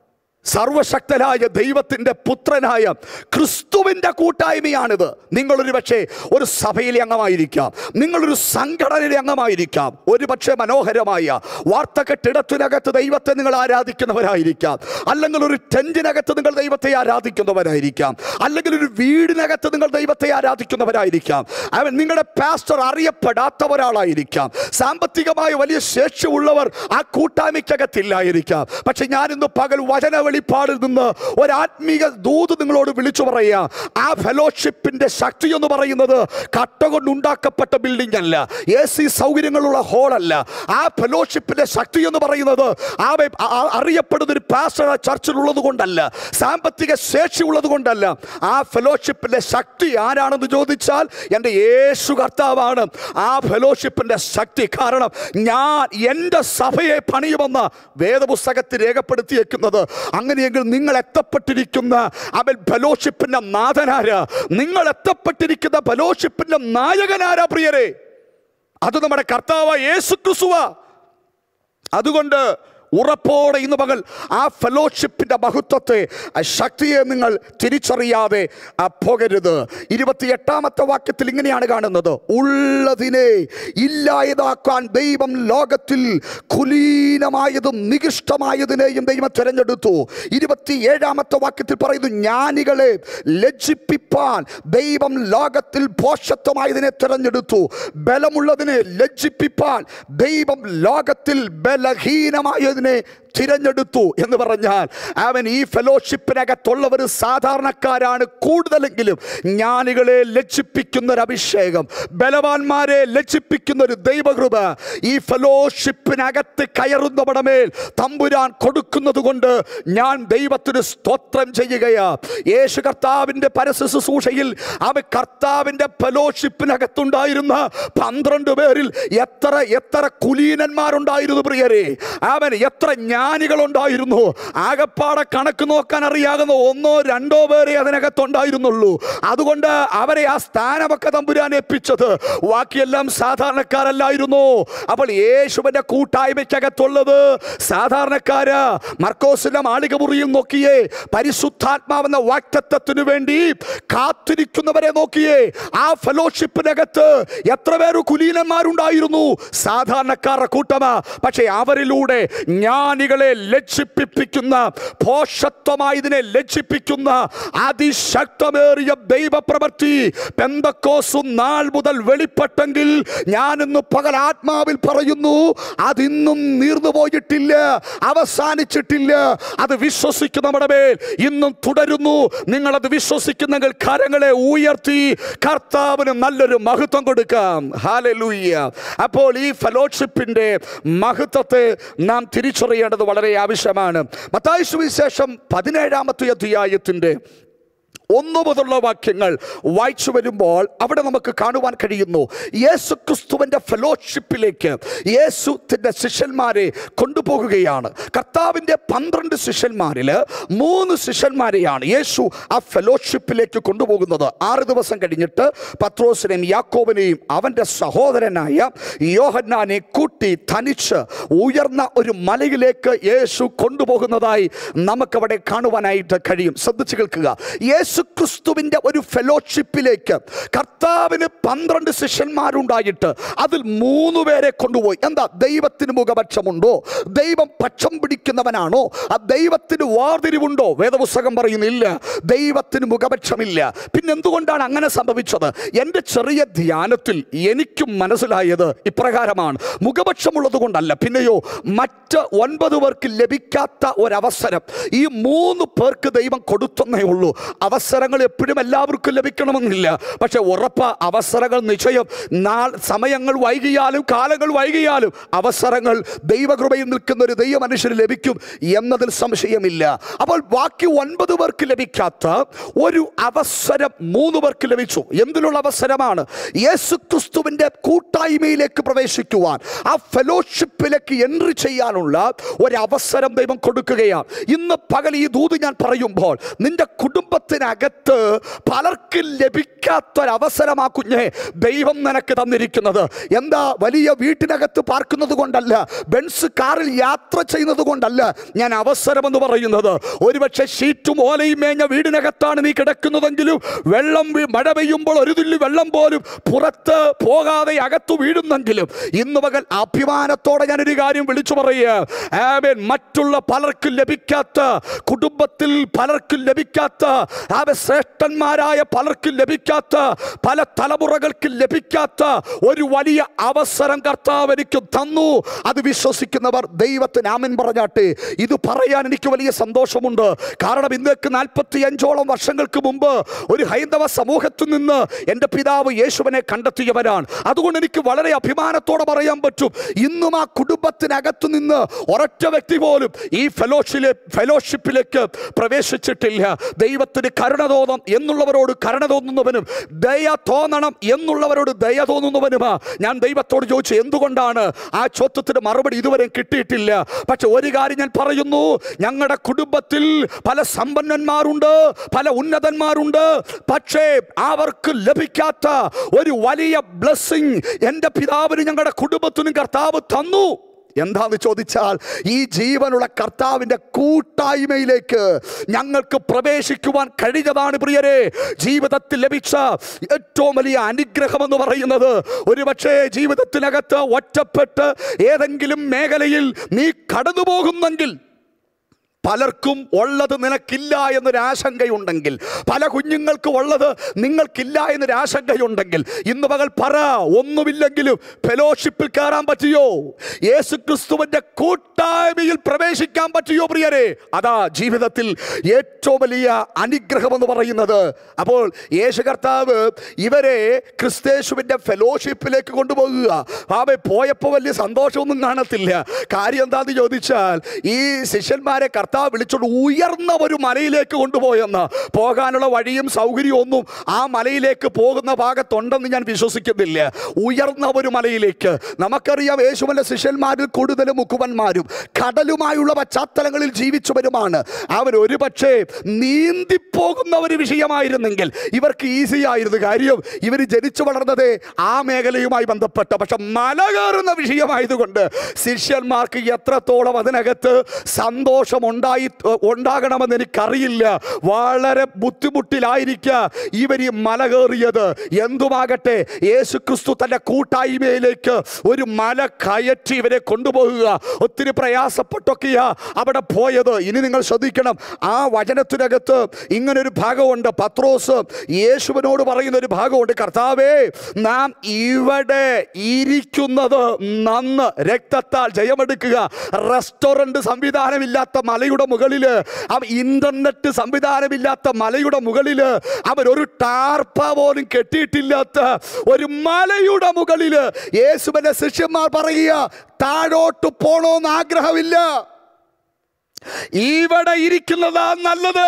സർവശക്തനായ ദൈവത്തിൻ്റെ പുത്രനായ ക്രിസ്തുവിൻ്റെ കൂട്ടായ്മയാണിത് നിങ്ങളൊരു പക്ഷേ ഒരു സഭയിലെ അംഗമായിരിക്കാം നിങ്ങളൊരു സംഘടനയിലെ അംഗമായിരിക്കാം ഒരു പക്ഷേ മനോഹരമായ വാർത്തക്കെട്ടിടത്തിനകത്ത് ദൈവത്തെ നിങ്ങൾ ആരാധിക്കുന്നവരായിരിക്കാം അല്ലെങ്കിൽ ഒരു ടെൻറ്റിനകത്ത് നിങ്ങൾ ദൈവത്തെ ആരാധിക്കുന്നവരായിരിക്കാം അല്ലെങ്കിൽ ഒരു വീടിനകത്ത് നിങ്ങൾ ദൈവത്തെ ആരാധിക്കുന്നവരായിരിക്കാം അവൻ നിങ്ങളുടെ പാസ്റ്റർ അറിയപ്പെടാത്ത ഒരാളായിരിക്കാം സാമ്പത്തികമായ വലിയ ശേഷിയുള്ളവർ ആ കൂട്ടായ്മയ്ക്കകത്തില്ലായിരിക്കാം പക്ഷെ ഞാനിന്ന് പകൽ വചന വെളിപ്പാടിൽ നിന്ന് ഒരാത്മീക ദൂത് നിങ്ങളോട് വിളിച്ചു പറയുക ആ ഫെലോഷിപ്പിന്റെ ശക്തി എന്ന് പറയുന്നത് കട്ട കൊണ്ടുണ്ടാക്കപ്പെട്ട ബിൽഡിംഗ് അല്ല എ സി സൗകര്യങ്ങളുള്ള ഹോളല്ല ആ ഫെലോഷിപ്പിന്റെ ശക്തി എന്ന് പറയുന്നത് ആ വെ- ആ- ആ അറിയപ്പെടുന്ന ഒരു പാസ്റ്റർ ചർച്ചിലുള്ളത് കൊണ്ടല്ല സാമ്പത്തിക ശേഷി ഉള്ളത് കൊണ്ടല്ല ആ ഫെലോഷിപ്പിന്റെ ശക്തി ആരാണെന്ന് ചോദിച്ചാൽ എൻ്റെ യേശു കർത്താവാണ് ആ ഫെലോഷിപ്പിന്റെ ശക്തി കാരണം ഞാൻ എൻ്റെ സഭയെ പണിയുമെന്ന് വേദപുസ്തകത്തിൽ രേഖപ്പെടുത്തിയേക്കുന്നത് അങ്ങനെയെങ്കിൽ നിങ്ങൾ എത്തപ്പെട്ടിരിക്കുന്ന അവൻ ഫെലോഷിപ്പിന്റെ നാഥനാര നിങ്ങൾ എത്തപ്പെട്ടിരിക്കുന്ന ഫെലോഷിപ്പിന്റെ നായകനാരാ പ്രിയരെ അത് നമ്മുടെ കർത്താവ് യേശു ക്രിസ്തുവാ അതുകൊണ്ട് ഉറപ്പോടെ ഇന്ന് പകൽ ആ ഫെലോഷിപ്പിന്റെ മഹത്വത്തെ ആ ശക്തിയെ നിങ്ങൾ തിരിച്ചറിയാതെ ആ, പോകരുത് ഇരുപത്തിയെട്ടാമത്തെ വാക്യത്തിൽ ഇങ്ങനെയാണ് കാണുന്നത് ഉള്ളതിനെ ഇല്ലായതാക്കാൻ ദൈവം ലോകത്തിൽ കുലീനമായതും നികൃഷ്ടമായതിനെയും ദൈവം തിരഞ്ഞെടുത്തു ഇരുപത്തിയേഴാമത്തെ വാക്യത്തിൽ പറയുന്നു ജ്ഞാനികളെ ലജ്ജിപ്പിപ്പാൻ ദൈവം ലോകത്തിൽ പോഷത്വമായതിനെ തിരഞ്ഞെടുത്തു ബലമുള്ളതിനെ ലജ്ജിപ്പിപ്പാൻ ദൈവം ലോകത്തിൽ ബലഹീനമായതിനെ ഇതിനെ തിരഞ്ഞെടുത്തു എന്ന് പറഞ്ഞാൽ അവൻ ഈ ഫെലോഷിപ്പിനകത്തുള്ളവർ സാധാരണക്കാരാണ് കൂടുതലെങ്കിലും ജ്ഞാനികളെ ലജ്ജിപ്പിക്കുന്ന ഒരു അഭിഷേകം ബലവാന്മാരെ ലജ്ജിപ്പിക്കുന്ന ഒരു ദൈവകൃപ ഈ ഫെലോഷിപ്പിനകത്ത് കയറുന്നവടെ മേൽ തമ്പുരാൻ കൊടുക്കുന്നത് കൊണ്ട് ഞാൻ ദൈവത്തിന് സ്തോത്രം ചെയ്യുകയാ യേശു കർത്താവിൻ്റെ പരസ്യ ശുശ്രൂഷയിൽ അവൻ കർത്താവിൻ്റെ ഫെലോഷിപ്പിനകത്തുണ്ടായിരുന്ന പന്ത്രണ്ട് പേരിൽ എത്ര എത്ര കുലീനന്മാരുണ്ടായിരുന്നു പ്രിയരെ അവൻ എത്ര ജ്ഞാനികളുണ്ടായിരുന്നു ആകപ്പാടെ കണക്ക് നോക്കാൻ അറിയാകുന്ന ഒന്നോ രണ്ടോ പേരെ അതിനകത്തുണ്ടായിരുന്നുള്ളൂ അതുകൊണ്ട് അവരെ ആ സ്ഥാനമൊക്കെ തമ്പുരാൻ എപ്പിച്ചത് ബാക്കിയെല്ലാം സാധാരണക്കാരല്ലായിരുന്നു അപ്പോൾ യേശുവിന്റെ കൂട്ടായ്മയ്ക്കകത്തുള്ളത് സാധാരണക്കാര് മർക്കോസിന്റെ മാളിക മുറിയിൽ നോക്കിയേ പരിശുദ്ധാത്മാവെന്ന വാക്തത്വത്തിനു വേണ്ടി കാത്തിരിക്കുന്നവരെ നോക്കിയേ ആ ഫെലോഷിപ്പിനകത്ത് എത്ര പേര് കുലീനന്മാരുണ്ടായിരുന്നു സാധാരണക്കാരുടെ കൂട്ടമാ പക്ഷേ അവരിലൂടെ ജ്ഞാനികളെ ലജ്ജിപ്പിക്കുന്ന പോഷത്വമായി ഇതിനെ ലജ്ജിപ്പിക്കുന്ന അതിശക്തമേറിയ ദൈവപ്രവൃത്തി പെന്തക്കോസു നാൾ മുതൽ വെളിപ്പെട്ടെങ്കിൽ ഞാനിന്ന് പകൽ ആത്മാവിൽ പറയുന്നു അതിന്നും നീർന്നു പോയിട്ടില്ല അവസാനിച്ചിട്ടില്ല അത് വിശ്വസിക്കുന്ന നമ്മുടെ മേൽ ഇന്നും തുടരുന്നു നിങ്ങളത് വിശ്വസിക്കുന്നെങ്കിൽ കരങ്ങളെ ഉയർത്തി കർത്താവിന് നല്ലൊരു മഹത്വം കൊടുക്കാം ഹാലലൂയ്യ അപ്പോൾ ഈ ഫെലോഷിപ്പിന്റെ മഹത്വത്തെ നാം തിരിച്ചറിയേണ്ടത് വളരെ ആവശ്യമാണ് മത്തായി സുവിശേഷം പതിനേഴാമത്തെ അധ്യായത്തിന്റെ ഒന്നു മുതലുള്ള വാക്യങ്ങൾ വായിച്ചു വരുമ്പോൾ അവിടെ നമുക്ക് കാണുവാൻ കഴിയുന്നു യേശു ക്രിസ്തുവിൻ്റെ ഫെലോഷിപ്പിലേക്ക് യേശുത്തിൻ്റെ ശിഷ്യന്മാരെ കൊണ്ടുപോകുകയാണ് കർത്താവിൻ്റെ പന്ത്രണ്ട് ശിഷ്യന്മാരിൽ മൂന്ന് ശിഷ്യന്മാരെയാണ് യേശു ആ ഫെലോഷിപ്പിലേക്ക് കൊണ്ടുപോകുന്നത് ആറ് ദിവസം കഴിഞ്ഞിട്ട് പത്രോസിനെയും യാക്കോബിനെയും അവൻ്റെ സഹോദരനായ യോഹന്നാനെ കൂട്ടി തനിച്ച് ഉയർന്ന ഒരു മലയിലേക്ക് യേശു കൊണ്ടുപോകുന്നതായി നമുക്കവിടെ കാണുവാനായിട്ട് കഴിയും ശ്രദ്ധിച്ചു കേൾക്കുക യേശു ക്രിസ്തുവിൻ്റെ ഒരു ഫെലോഷിപ്പിലേക്ക് കർത്താവിന് പന്ത്രണ്ട് ശിഷ്യന്മാരുണ്ടായിട്ട് അതിൽ മൂന്ന് പേരെ കൊണ്ടുപോയി എന്താ ദൈവത്തിന് മുഖപക്ഷമുണ്ടോ ദൈവം പക്ഷം പിടിക്കുന്നവനാണോ ആ ദൈവത്തിന് വാതിരിവുണ്ടോ വേദപുസ്തകം പറയുന്നില്ല ദൈവത്തിന് മുഖപക്ഷമില്ല പിന്നെ എന്തുകൊണ്ടാണ് അങ്ങനെ സംഭവിച്ചത് എൻ്റെ ചെറിയ ധ്യാനത്തിൽ എനിക്കും മനസ്സിലായത് ഇപ്രകാരമാണ് മുഖപക്ഷമുള്ളത് കൊണ്ടല്ല പിന്നെയോ മറ്റ് ഒൻപത് പേർക്ക് ലഭിക്കാത്ത ഒരവസരം ഈ മൂന്ന് പേർക്ക് ദൈവം കൊടുത്തന്നേ ഉള്ളൂ അവസരങ്ങൾ എപ്പോഴും എല്ലാവർക്കും ലഭിക്കണമെന്നില്ല പക്ഷെ ഉറപ്പ അവസരങ്ങൾ നിശ്ചയം നാൾ സമയങ്ങൾ വൈകിയാലും കാലങ്ങൾ വൈകിയാലും അവസരങ്ങൾ ദൈവകൃപയിൽ നിൽക്കുന്ന ഒരു ദൈവ മനുഷ്യന് ലഭിക്കും എന്നതിൽ സംശയമില്ല അപ്പോൾ ബാക്കി ഒൻപത് പേർക്ക് ലഭിക്കാത്ത ഒരു അവസരം മൂന്ന് പേർക്ക് ലഭിച്ചു എന്തിനുള്ള അവസരമാണ് യേശു ക്രിസ്തുവിൻ്റെ കൂട്ടായ്മയിലേക്ക് പ്രവേശിക്കുവാൻ ആ ഫെലോഷിപ്പിലേക്ക് എൻട്രി ചെയ്യാനുള്ള ഒരു അവസരം ദൈവം കൊടുക്കുകയാണ് ഇന്ന് പകൽ ഈ ദൂത് ഞാൻ പറയുമ്പോൾ നിന്റെ കുടുംബത്തിനകത്ത് പലർക്കും ലഭിക്കാത്തൊരവസരമാ കുഞ്ഞെ ദൈവം നിനക്ക് തന്നിരിക്കുന്നത് എന്താ വലിയ വീട്ടിനകത്ത് പാർക്കുന്നത് കൊണ്ടല്ല ബെൻസ് കാറിൽ യാത്ര ചെയ്യുന്നത് കൊണ്ടല്ല ഞാൻ അവസരമെന്ന് പറയുന്നത് ഒരുപക്ഷെ ഷീറ്റും ഓലയും മേഞ്ഞ വീടിനകത്താണ് നീ കിടക്കുന്നതെങ്കിലും വെള്ളം വീ- മഴ പെയ്യുമ്പോൾ ഒരു തുള്ളി വെള്ളം പോലും പുറത്ത് പോകാതെ അകത്തു വീഴുന്നെങ്കിലും ഇന്ന് പകൽ അഭിമാനത്തോടെ ഞാനൊരു കാര്യം വിളിച്ചു പറയുക ആമേൻ മറ്റുള്ള പലർക്കും ലഭിക്കാത്ത കുടുംബത്തിൽ പലർക്കും ലഭിക്കാത്ത ആമേൻ ശ്രേഷ്ഠന്മാരായ പലർക്കും ലഭിക്കാത്ത പല തലമുറകൾക്ക് ലഭിക്കാത്ത ഒരു വലിയ അവസരം കർത്താവ് എനിക്ക് തന്നു അത് വിശ്വസിക്കുന്നവർ ദൈവത്തിന് ആമൻ പറഞ്ഞാട്ടെ ഇത് പറയാൻ എനിക്ക് വലിയ സന്തോഷമുണ്ട് കാരണം ഇന്നേക്ക് നാൽപ്പത്തി അഞ്ചോളം വർഷങ്ങൾക്ക് മുമ്പ് ഒരു ഹൈന്ദവ സമൂഹത്തിൽ നിന്ന് എൻ്റെ പിതാവ് യേശുവിനെ കണ്ടെത്തിയവരാണ് അതുകൊണ്ട് എനിക്ക് വളരെ അഭിമാനത്തോടെ പറയാൻ പറ്റും ഇന്നും ആ കുടുംബത്തിനകത്തു നിന്ന് ഒരൊറ്റ വ്യക്തി പോലും ഈ ഫെലോഷിലെ ഫെലോഷിപ്പിലേക്ക് പ്രവേശിച്ചിട്ടില്ല ദൈവത്തിന് കരുണ തോന്നാം എന്നുള്ളവരോട് കരുണ തോന്നുന്നവനും ദയ തോന്നണം എന്നുള്ളവരോട് ദയ തോന്നുന്നവനുമാ ഞാൻ ദൈവത്തോട് ചോദിച്ചു എന്തുകൊണ്ടാണ് ആ ചോദ്യത്തിന് മറുപടി ഇതുവരെ കിട്ടിയിട്ടില്ല പക്ഷെ ഒരു കാര്യം ഞാൻ പറയുന്നു ഞങ്ങളുടെ കുടുംബത്തിൽ പല സമ്പന്നന്മാരുണ്ട് പല ഉന്നതന്മാരുണ്ട് പക്ഷേ അവർക്ക് ലഭിക്കാത്ത ഒരു വലിയ ബ്ലെസ്സിങ് എൻ്റെ പിതാവിന് ഞങ്ങളുടെ കുടുംബത്തിനും കർത്താവ് തന്നു എന്താന്ന് ചോദിച്ചാൽ ഈ ജീവനുള്ള കർത്താവിൻ്റെ കൂട്ടായ്മയിലേക്ക് ഞങ്ങൾക്ക് പ്രവേശിക്കുവാൻ കഴിഞ്ഞതാണ് പ്രിയരെ ജീവിതത്തിൽ ലഭിച്ച ഏറ്റവും വലിയ അനുഗ്രഹം എന്ന് പറയുന്നത് ഒരുപക്ഷെ ജീവിതത്തിനകത്ത് ഒറ്റപ്പെട്ട് ഏതെങ്കിലും മേഖലയിൽ നീ കടന്നു പോകുന്നെങ്കിൽ പലർക്കും ഉള്ളത് നിനക്കില്ല എന്നൊരു ആശങ്കയുണ്ടെങ്കിൽ പല കുഞ്ഞുങ്ങൾക്കും ഉള്ളത് നിങ്ങൾക്കില്ല എന്നൊരു ആശങ്കയുണ്ടെങ്കിൽ ഇന്ന് പകൽ പറ ഒന്നുമില്ലെങ്കിലും ഫെലോഷിപ്പിൽ കയറാൻ പറ്റിയോ യേശു ക്രിസ്തുവിന്റെ കൂട്ടായ്മയിൽ പ്രവേശിക്കാൻ പറ്റിയോ പ്രിയരെ അതാ ജീവിതത്തിൽ ഏറ്റവും വലിയ അനുഗ്രഹം എന്ന് പറയുന്നത് അപ്പോൾ യേശു കർത്താവ് ഇവരെ ക്രിസ്തേശുവിന്റെ ഫെലോഷിപ്പിലേക്ക് കൊണ്ടുപോകുക ആവെ പോയപ്പോൾ വലിയ സന്തോഷമൊന്നും കാണത്തില്ല കാര്യം എന്താന്ന് ചോദിച്ചാൽ ഈ ശിഷ്യന്മാരെ കർത്താവ് വിളിച്ചോണ്ട് ഉയർന്ന ഒരു മലയിലേക്ക് കൊണ്ടുപോയെന്ന് പോകാനുള്ള വഴിയും സൗകര്യവും ഒന്നും ആ മലയിലേക്ക് പോകുന്ന ഭാഗത്തുണ്ടെന്ന് ഞാൻ വിശ്വസിക്കുന്നില്ല ഉയർന്ന ഒരു മലയിലേക്ക് നമുക്കറിയാം യേശുവിൻ്റെ ശിഷ്യന്മാരിൽ കൂടുതൽ മുക്കുവന്മാരും കടലുമായുള്ള പശ്ചാത്തലങ്ങളിൽ ജീവിച്ചവരുമാണ് അവർ ഒരു പക്ഷേ നീന്തിപ്പോകുന്ന ഒരു വിഷയമായിരുന്നെങ്കിൽ ഇവർക്ക് ഈസി ആയിരുന്നു കാര്യം ഇവർ ജനിച്ചു വളർന്നത് ആ മേഖലയുമായി ബന്ധപ്പെട്ട പക്ഷെ മല കയറുന്ന വിഷയമായതുകൊണ്ട് ശിഷ്യന്മാർക്ക് എത്രത്തോളം അതിനകത്ത് സന്തോഷം ഉണ്ടായി ഉണ്ടാകണമെന്ന് എനിക്കറിയില്ല വളരെ ബുദ്ധിമുട്ടിലായിരിക്കുക ഇവർ ഈ മല കയറിയത് എന്തുമാകട്ടെ യേശു ക്രിസ്തു തൻ്റെ കൂട്ടായ്മയിലേക്ക് ഒരു മല കയറ്റി ഇവരെ കൊണ്ടുപോകുക ഒത്തിരി പ്രയാസപ്പെട്ടൊക്കെയാ അവിടെ പോയത് ഇനി നിങ്ങൾ ശ്രദ്ധിക്കണം ആ വചനത്തിനകത്ത് ഇങ്ങനൊരു ഭാഗമുണ്ട് പത്രോസ് യേശുവിനോട് പറയുന്ന ഒരു ഭാഗമുണ്ട് കർത്താവേ നാം ഇവിടെ ഇരിക്കുന്നത് നന്ന് രക്തത്താൽ ജയമെടുക്കുക റെസ്റ്റോറൻറ്റ് സംവിധാനമില്ലാത്ത മലയുടെ മുകളിൽ അവ ഇന്റർനെറ്റ് സംവിധാനമില്ലാത്ത മലയുടെ മുകളിൽ അവരൊരു ടാർപ്പ പോലും കെട്ടിയിട്ടില്ലാത്ത ഒരു മലയുടെ മുകളിൽ യേശുവിന്റെ ശിഷ്യന്മാർ പറയുക താഴോട്ട് പോണോന്ന് ആഗ്രഹമില്ല ഇവിടെ ഇരിക്കുന്നതാ നല്ലത്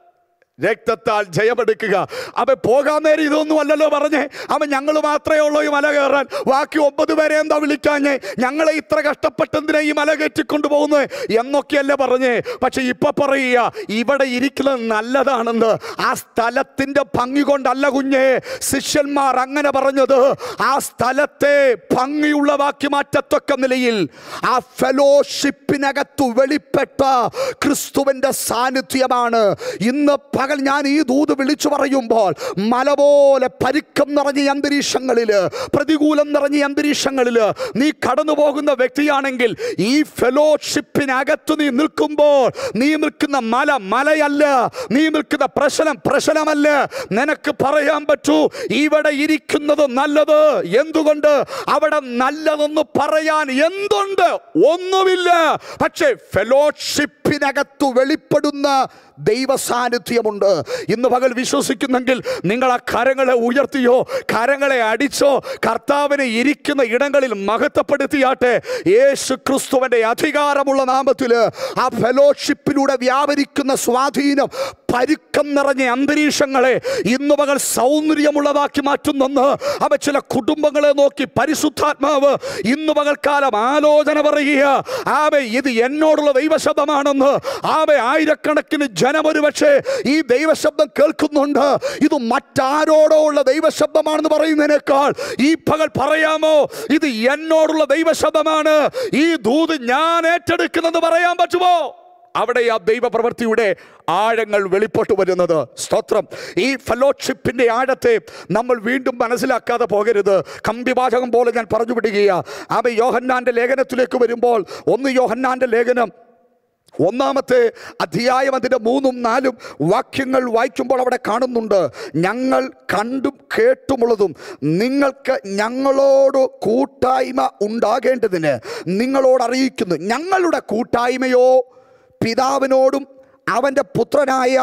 രക്തത്താൽ ജയമെടുക്കുക അവൻ പോകാൻ നേരം ഇതൊന്നും അല്ലല്ലോ പറഞ്ഞേ അവൻ ഞങ്ങൾ മാത്രമേ ഉള്ളൂ ഈ മല കയറാൻ ബാക്കി ഒമ്പത് പേരെ എന്താ വിളിക്കാഞ്ഞേ ഞങ്ങളെ ഇത്ര കഷ്ടപ്പെട്ടെന്തിനാ ഈ മല കയറ്റിക്കൊണ്ടു പോകുന്നത് എന്നൊക്കെയല്ലേ പറഞ്ഞേ പക്ഷെ ഇപ്പൊ പറയുക ഇവിടെ ഇരിക്കുന്നത് നല്ലതാണെന്ന് ആ സ്ഥലത്തിന്റെ ഭംഗി കൊണ്ടല്ല കുഞ്ഞേ ശിഷ്യന്മാർ അങ്ങനെ പറഞ്ഞത് ആ സ്ഥലത്തെ ഭംഗിയുള്ളതാക്കി മാറ്റത്തക്ക നിലയിൽ ആ ഫെലോഷിപ്പിനകത്തു വെളിപ്പെട്ട ക്രിസ്തുവിന്റെ സാന്നിധ്യമാണ് ഇന്ന് പകൽ ഞാൻ ഈ ദൂത് വിളിച്ചു പറയുമ്പോൾ മല പോലെ പരുക്കം നിറഞ്ഞ ഈ അന്തരീക്ഷങ്ങളിൽ പ്രതികൂലം നിറഞ്ഞ ഈ അന്തരീക്ഷങ്ങളിൽ നീ കടന്നു പോകുന്ന വ്യക്തിയാണെങ്കിൽ ഈ ഫെലോഷിപ്പിനകത്ത് നീ നിൽക്കുമ്പോൾ നീ നിൽക്കുന്ന മല മലയല്ല നീ നിൽക്കുന്ന പ്രശ്നം പ്രശ്നമല്ല നിനക്ക് പറയാൻ പറ്റൂ ഇവിടെ ഇരിക്കുന്നത് നല്ലത് എന്തുകൊണ്ട് അവിടെ നല്ലതെന്ന് പറയാൻ എന്തുണ്ട് ഒന്നുമില്ല പക്ഷേ ഫെലോഷിപ്പിനകത്തു വെളിപ്പെടുന്ന ദൈവ സാന്നിധ്യമുണ്ട് ഇന്ന് പകൽ വിശ്വസിക്കുന്നെങ്കിൽ നിങ്ങൾ ആ കരങ്ങളെ ഉയർത്തിയോ കരങ്ങളെ അടിച്ചോ കർത്താവിനെ ഇരിക്കുന്ന ഇടങ്ങളിൽ മഹത്വപ്പെടുത്തിയാട്ടെ യേശു ക്രിസ്തുവിന്റെ അധികാരമുള്ള നാമത്തിൽ ആ ഫെലോഷിപ്പിലൂടെ വ്യാപരിക്കുന്ന സ്വാധീനം പരുക്കം നിറഞ്ഞ അന്തരീക്ഷങ്ങളെ ഇന്ന് പകൽ സൗന്ദര്യമുള്ളതാക്കി മാറ്റുന്നെന്ന് അവ ചില കുടുംബങ്ങളെ നോക്കി പരിശുദ്ധാത്മാവ് ഇന്ന് പകൽക്കാലം ആലോചന പറയുക ആവെ ഇത് എന്നോടുള്ള ദൈവശബ്ദമാണെന്ന് ആവെ ആയിരക്കണക്കിന് ജനം ഒരുപക്ഷെ ഈ ദൈവശബ്ദം കേൾക്കുന്നുണ്ട് ഇത് മറ്റാരോടോ ഉള്ള ദൈവശബ്ദമാണെന്ന് പറയുന്നതിനേക്കാൾ ഈ പകൽ പറയാമോ ഇത് എന്നോടുള്ള ദൈവശബ്ദമാണ് ഈ ദൂത് ഞാൻ ഏറ്റെടുക്കുന്നെന്ന് പറയാൻ പറ്റുമോ അവിടെ ആ ദൈവപ്രവൃത്തിയുടെ ആഴങ്ങൾ വെളിപ്പെട്ടു വരുന്നത് സ്തോത്രം ഈ ഫെലോഷിപ്പിന്റെ ആഴത്തെ നമ്മൾ വീണ്ടും മനസ്സിലാക്കാതെ പോകരുത് കമ്പിവാചകം പോലെ ഞാൻ പറഞ്ഞു വിടുകയാ അവ യോഹന്നാന്റെ ലേഖനത്തിലേക്ക് വരുമ്പോൾ ഒന്ന് യോഹന്നാന്റെ ലേഖനം ഒന്നാമത്തെ അധ്യായം അതിൻ്റെ മൂന്നും നാലും വാക്യങ്ങൾ വായിക്കുമ്പോൾ അവിടെ കാണുന്നുണ്ട് ഞങ്ങൾ കണ്ടും കേട്ടുമുള്ളതും നിങ്ങൾക്ക് ഞങ്ങളോട് കൂട്ടായ്മ ഉണ്ടാകേണ്ടതിന് നിങ്ങളോട് അറിയിക്കുന്നു ഞങ്ങളുടെ കൂട്ടായ്മയോ പിതാവിനോടും അവൻ്റെ പുത്രനായ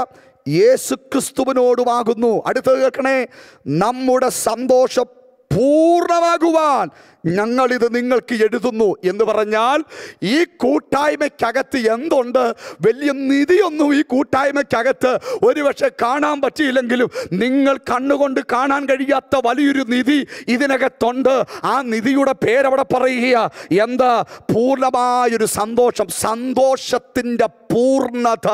യേശുക്രിസ്തുവിനോടുമാകുന്നു അടുത്തത് കേൾക്കണേ നമ്മുടെ സന്തോഷം പൂർണ്ണമാകുവാൻ ഞങ്ങളിത് നിങ്ങൾക്ക് എഴുതുന്നു എന്ന് പറഞ്ഞാൽ ഈ കൂട്ടായ്മയ്ക്കകത്ത് എന്തുണ്ട് വലിയ നിധിയൊന്നും ഈ കൂട്ടായ്മയ്ക്കകത്ത് ഒരുപക്ഷെ കാണാൻ പറ്റിയില്ലെങ്കിലും നിങ്ങൾ കണ്ണുകൊണ്ട് കാണാൻ കഴിയാത്ത വലിയൊരു നിധി ഇതിനകത്തുണ്ട് ആ നിധിയുടെ പേരവിടെ പറയുക എന്താ പൂർണ്ണമായൊരു സന്തോഷം സന്തോഷത്തിൻ്റെ പൂർണ്ണത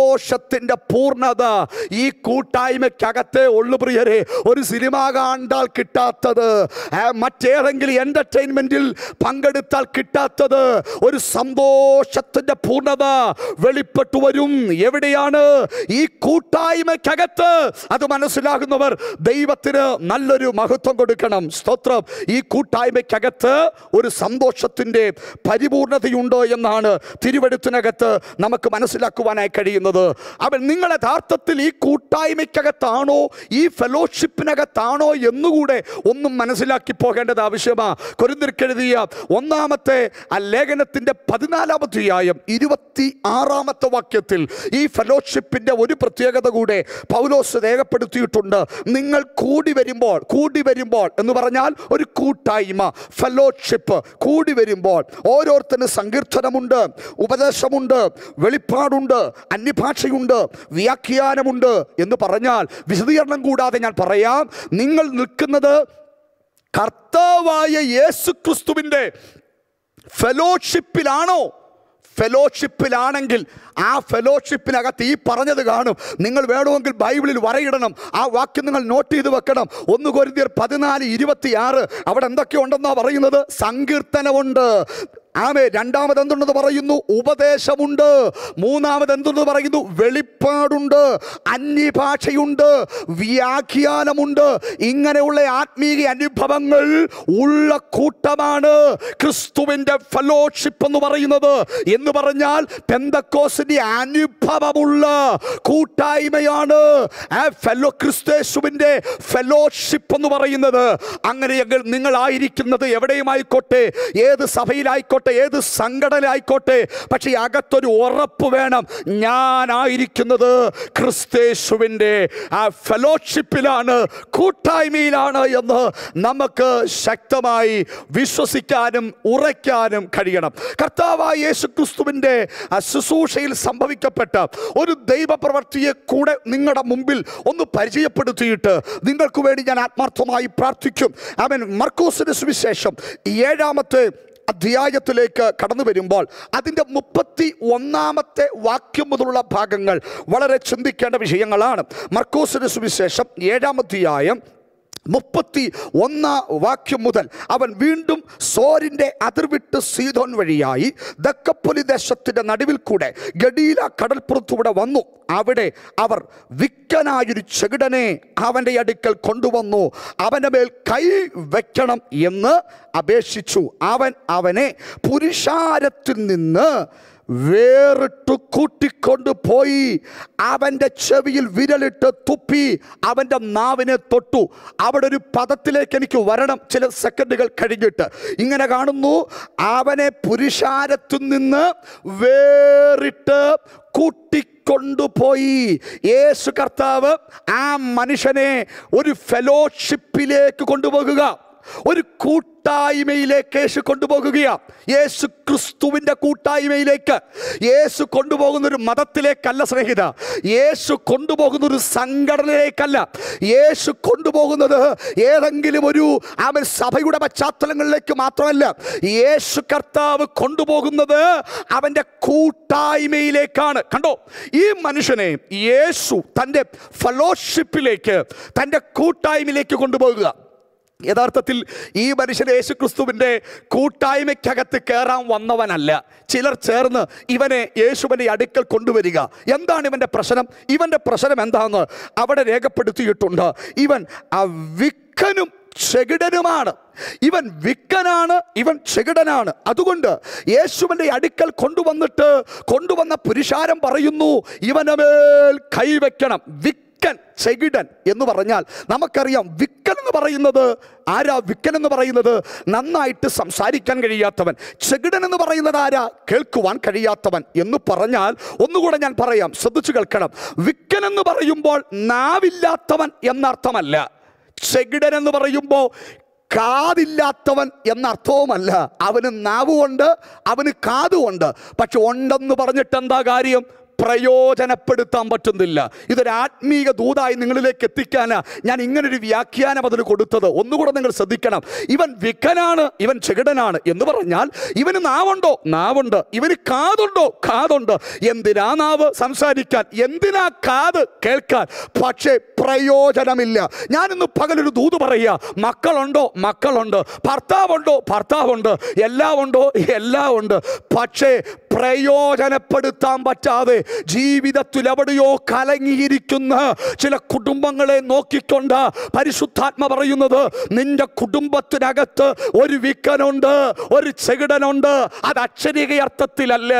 സന്തോഷത്തിൻ്റെ പൂർണ്ണത ഈ കൂട്ടായ്മയ്ക്കകത്തെ ഉള്ളു പ്രിയരെ ഒരു സിനിമ കണ്ടാൽ കിട്ടാത്തത് ആ, മറ്റേതെങ്കിലും എന്റർടൈൻമെന്റിൽ പങ്കെടുത്താൽ കിട്ടാത്തത് ഒരു സന്തോഷത്തിന്റെ പൂർണ്ണത വെളിപ്പെട്ടു വരും എവിടെയാണ് ഈ കൂട്ടായ്മയ്ക്കകത്ത് അത് മനസ്സിലാകുന്നവർ ദൈവത്തിന് നല്ലൊരു മഹത്വം കൊടുക്കണം സ്തോത്രം ഈ കൂട്ടായ്മയ്ക്കകത്ത് ഒരു സന്തോഷത്തിന്റെ പരിപൂർണതയുണ്ട് എന്നാണ് തിരുവെടുത്തിനകത്ത് നമുക്ക് മനസ്സിലാക്കുവാനായി കഴിയുന്നത് അവൻ നിങ്ങൾ യഥാർത്ഥത്തിൽ ഈ കൂട്ടായ്മയ്ക്കകത്താണോ ഈ ഫെലോഷിപ്പിനകത്താണോ എന്നുകൂടെ ഒന്നും മനസ്സിലാക്കി പോകേണ്ടത് ആവശ്യമാ കൊരിന്തിർക്കെഴുതിയ ഒന്നാമത്തെ ആ ലേഖനത്തിന്റെ പതിനാലാമത്തെ അധ്യായം ഇരുപത്തി ആറാമത്തെ വാക്യത്തിൽ ഈ ഫെലോഷിപ്പിന്റെ ഒരു പ്രത്യേകത കൂടെ പൗലോസ് രേഖപ്പെടുത്തിയിട്ടുണ്ട് നിങ്ങൾ കൂടി വരുമ്പോൾ കൂടി വരുമ്പോൾ എന്ന് പറഞ്ഞാൽ ഒരു കൂട്ടായ്മ ഫെലോഷിപ്പ് കൂടി വരുമ്പോൾ ഓരോരുത്തരും സങ്കീർത്തനമുണ്ട് ഉപദേശമുണ്ട് വെളിപ്പാടുണ്ട് അന്യഭാഷയുണ്ട് വ്യാഖ്യാനമുണ്ട് എന്ന് പറഞ്ഞാൽ വിശദീകരണം കൂടാതെ ഞാൻ പറയാം നിങ്ങൾ നിൽക്കുന്നത് കർത്താവായ യേശു ക്രിസ്തുവിൻ്റെ ഫെലോഷിപ്പിലാണോ ഫെലോഷിപ്പിലാണെങ്കിൽ ആ ഫെലോഷിപ്പിനകത്ത് ഈ പറഞ്ഞത് കാണും നിങ്ങൾ വേണമെങ്കിൽ ബൈബിളിൽ വരയിടണം ആ വാക്യം നിങ്ങൾ നോട്ട് ചെയ്ത് വെക്കണം ഒന്ന് കൊരിന്തിയർ പതിനാല് ഇരുപത്തിയാറ് അവിടെ എന്തൊക്കെയുണ്ടെന്നാ പറയുന്നത് സങ്കീർത്തനമുണ്ട് ആമേ രണ്ടാമത് എന്തുണ്ടെന്ന് പറയുന്നു ഉപദേശമുണ്ട് മൂന്നാമത് എന്തുണ്ടെന്ന് പറയുന്നു വെളിപ്പാടുണ്ട് അന്യഭാഷയുണ്ട് വ്യാഖ്യാനമുണ്ട് ഇങ്ങനെയുള്ള ആത്മീയ അനുഭവങ്ങൾ ഉള്ള കൂട്ടമാണ് ക്രിസ്തുവിൻ്റെ ഫെലോഷിപ്പ് എന്ന് പറയുന്നത് എന്ന് പറഞ്ഞാൽ പെന്തക്കോസിന്റെ അനുഭവമുള്ള കൂട്ടായ്മയാണ് ആ ഫെലോ ക്രിസ്തേശുവിൻ്റെ ഫെലോഷിപ്പ് എന്ന് പറയുന്നത് അങ്ങനെയെങ്കിൽ നിങ്ങളായിരിക്കുന്നത് എവിടെയുമായിക്കോട്ടെ ഏത് സഭയിലായിക്കോട്ടെ ഏത് സംഘടനയിലായിക്കോട്ടെ പക്ഷേ അകത്തൊരു ഉറപ്പ് വേണം ഞാനായിരിക്കുന്നത് ക്രിസ്തേശുവിൻ്റെ ആ ഫെലോഷിപ്പിലാണ് കൂട്ടായ്മയിലാണ് എന്ന് നമുക്ക് ശക്തമായി വിശ്വസിക്കാനും ഉറയ്ക്കാനും കഴിയണം കർത്താവായ യേശു ക്രിസ്തുവിൻ്റെ ആ ശുശ്രൂഷയിൽ സംഭവിക്കപ്പെട്ട ഒരു ദൈവപ്രവർത്തിയെ കൂടെ നിങ്ങളുടെ മുമ്പിൽ ഒന്ന് പരിചയപ്പെടുത്തിയിട്ട് നിങ്ങൾക്ക് വേണ്ടി ഞാൻ ആത്മാർത്ഥമായി പ്രാർത്ഥിക്കും അവൻ മർക്കോസിന്റെ സുവിശേഷം ഏഴാമത്തെ അധ്യായത്തിലേക്ക് കടന്നു വരുമ്പോൾ അതിൻ്റെ മുപ്പത്തി ഒന്നാമത്തെ വാക്യം മുതലുള്ള ഭാഗങ്ങൾ വളരെ ചിന്തിക്കേണ്ട വിഷയങ്ങളാണ് മർക്കോസിന്റെ സുവിശേഷം ഏഴാം അധ്യായം മുപ്പത്തി ഒന്നാം വാക്യം മുതൽ അവൻ വീണ്ടും സോരിൻ്റെ അതിർവിട്ട് സീതോൻ വഴിയായി ദക്കപ്പൊലി ദേശത്തിൻ്റെ നടുവിൽ കൂടെ ഗഡീല കടൽപ്പുറത്തൂടെ വന്നു അവിടെ അവർ വിക്കനായൊരു ചെകിടനെ അവൻ്റെ അടുക്കൽ കൊണ്ടുവന്നു അവൻ്റെ മേൽ കൈ വെക്കണം എന്ന് അപേക്ഷിച്ചു അവൻ അവനെ പുരുഷാരത്തിൽ നിന്ന് വേറിട്ടു കൂട്ടിക്കൊണ്ടു പോയി അവൻ്റെ ചെവിയിൽ വിരലിട്ട് തുപ്പി അവൻ്റെ നാവിനെ തൊട്ടു അവിടെ ഒരു പദത്തിലേക്ക് എനിക്ക് വരണം ചില സെക്കൻഡുകൾ കഴിഞ്ഞിട്ട് ഇങ്ങനെ കാണുന്നു അവനെ പുരുഷാരത്തിൽ നിന്ന് വേറിട്ട് കൂട്ടിക്കൊണ്ടുപോയി യേശു കർത്താവ് ആ മനുഷ്യനെ ഒരു ഫെലോഷിപ്പിലേക്ക് കൊണ്ടുപോകുക ഒരു കൂട്ടായ്മയിലേക്ക് യേശു കൊണ്ടുപോകുകയാ യേശു ക്രിസ്തുവിൻ്റെ കൂട്ടായ്മയിലേക്ക് യേശു കൊണ്ടുപോകുന്ന ഒരു മതത്തിലേക്കല്ല സ്നേഹിത യേശു കൊണ്ടുപോകുന്ന ഒരു സംഘടനയിലേക്കല്ല യേശു കൊണ്ടുപോകുന്നത് ഏതെങ്കിലും ഒരു അവൻ സഭയുടെ പശ്ചാത്തലങ്ങളിലേക്ക് മാത്രമല്ല യേശു കർത്താവ് കൊണ്ടുപോകുന്നത് അവൻ്റെ കൂട്ടായ്മയിലേക്കാണ് കണ്ടോ ഈ മനുഷ്യനെ യേശു തൻ്റെ ഫെലോഷിപ്പിലേക്ക് തൻ്റെ കൂട്ടായ്മയിലേക്ക് കൊണ്ടുപോകുക യഥാർത്ഥത്തിൽ ഈ മനുഷ്യൻ യേശു ക്രിസ്തുവിൻ്റെ കൂട്ടായ്മയ്ക്കകത്ത് കയറാൻ വന്നവനല്ല ചിലർ ചേർന്ന് ഇവനെ യേശുവിൻ്റെ അടുക്കൽ കൊണ്ടുവരിക എന്താണ് ഇവൻ്റെ പ്രശ്നം ഇവൻ്റെ പ്രശ്നം എന്താണെന്ന് അവിടെ രേഖപ്പെടുത്തിയിട്ടുണ്ട് ഇവൻ ആ വിക്കനും ചെകിടനുമാണ് ഇവൻ വിക്കനാണ് ഇവൻ ചെകിടനാണ് അതുകൊണ്ട് യേശുവിൻ്റെ അടുക്കൽ കൊണ്ടുവന്നിട്ട് കൊണ്ടുവന്ന പുരുഷാരം പറയുന്നു ഇവൻ്റെ മേൽ കൈവയ്ക്കണം വിക്കൻ ചെകിടൻ എന്ന് പറഞ്ഞാൽ നമുക്കറിയാം വിക്കൻ എന്ന് പറയുന്നത് ആരാ വിക്കൻ എന്ന് പറയുന്നത് നന്നായിട്ട് സംസാരിക്കാൻ കഴിയാത്തവൻ ചെകിടൻ എന്ന് പറയുന്നത് ആരാ കേൾക്കുവാൻ കഴിയാത്തവൻ എന്ന് പറഞ്ഞാൽ ഒന്നുകൂടെ ഞാൻ പറയാം ശ്രദ്ധിച്ചു കേൾക്കണം വിക്കൻ എന്ന് പറയുമ്പോൾ നാവില്ലാത്തവൻ എന്നർത്ഥമല്ല ചെകിടൻ എന്ന് പറയുമ്പോൾ കാതില്ലാത്തവൻ എന്നർത്ഥവുമല്ല അവന് നാവുകൊണ്ട് അവന് കാതുകൊണ്ട് പക്ഷെ ഉണ്ടെന്ന് പറഞ്ഞിട്ട് എന്താ കാര്യം പ്രയോജനപ്പെടുത്താൻ പറ്റുന്നില്ല ഇതൊരു ആത്മീക ദൂതായി നിങ്ങളിലേക്ക് എത്തിക്കാനാ ഞാൻ ഇങ്ങനൊരു വ്യാഖ്യാനം അതിന് കൊടുത്തത് ഒന്നുകൂടെ നിങ്ങൾ ശ്രദ്ധിക്കണം ഇവൻ വിക്കനാണ് ഇവൻ ചെകിടനാണ് എന്ന് പറഞ്ഞാൽ ഇവന് നാവുണ്ടോ നാവുണ്ട് ഇവന് കാതുണ്ടോ കാതുണ്ട് എന്തിനാ നാവ് സംസാരിക്കാൻ എന്തിനാ കാത് കേൾക്കാൻ പക്ഷേ പ്രയോജനമില്ല ഞാനിന്ന് പകലൊരു ദൂത് പറയുക മക്കളുണ്ടോ മക്കളുണ്ട് ഭർത്താവുണ്ടോ ഭർത്താവുണ്ട് എല്ലാം ഉണ്ടോ എല്ലാം ഉണ്ട് പക്ഷേ പ്രയോജനപ്പെടുത്താൻ പറ്റാതെ ജീവിതത്തിൽ എവിടെയോ കലങ്ങിയിരിക്കുന്ന ചില കുടുംബങ്ങളെ നോക്കിക്കൊണ്ട് പരിശുദ്ധാത്മ പറയുന്നത് നിന്റെ കുടുംബത്തിനകത്ത് ഒരു വിക്കനുണ്ട് ഒരു ചെകിടനുണ്ട് അത് അക്ഷരിക അർത്ഥത്തിലല്ല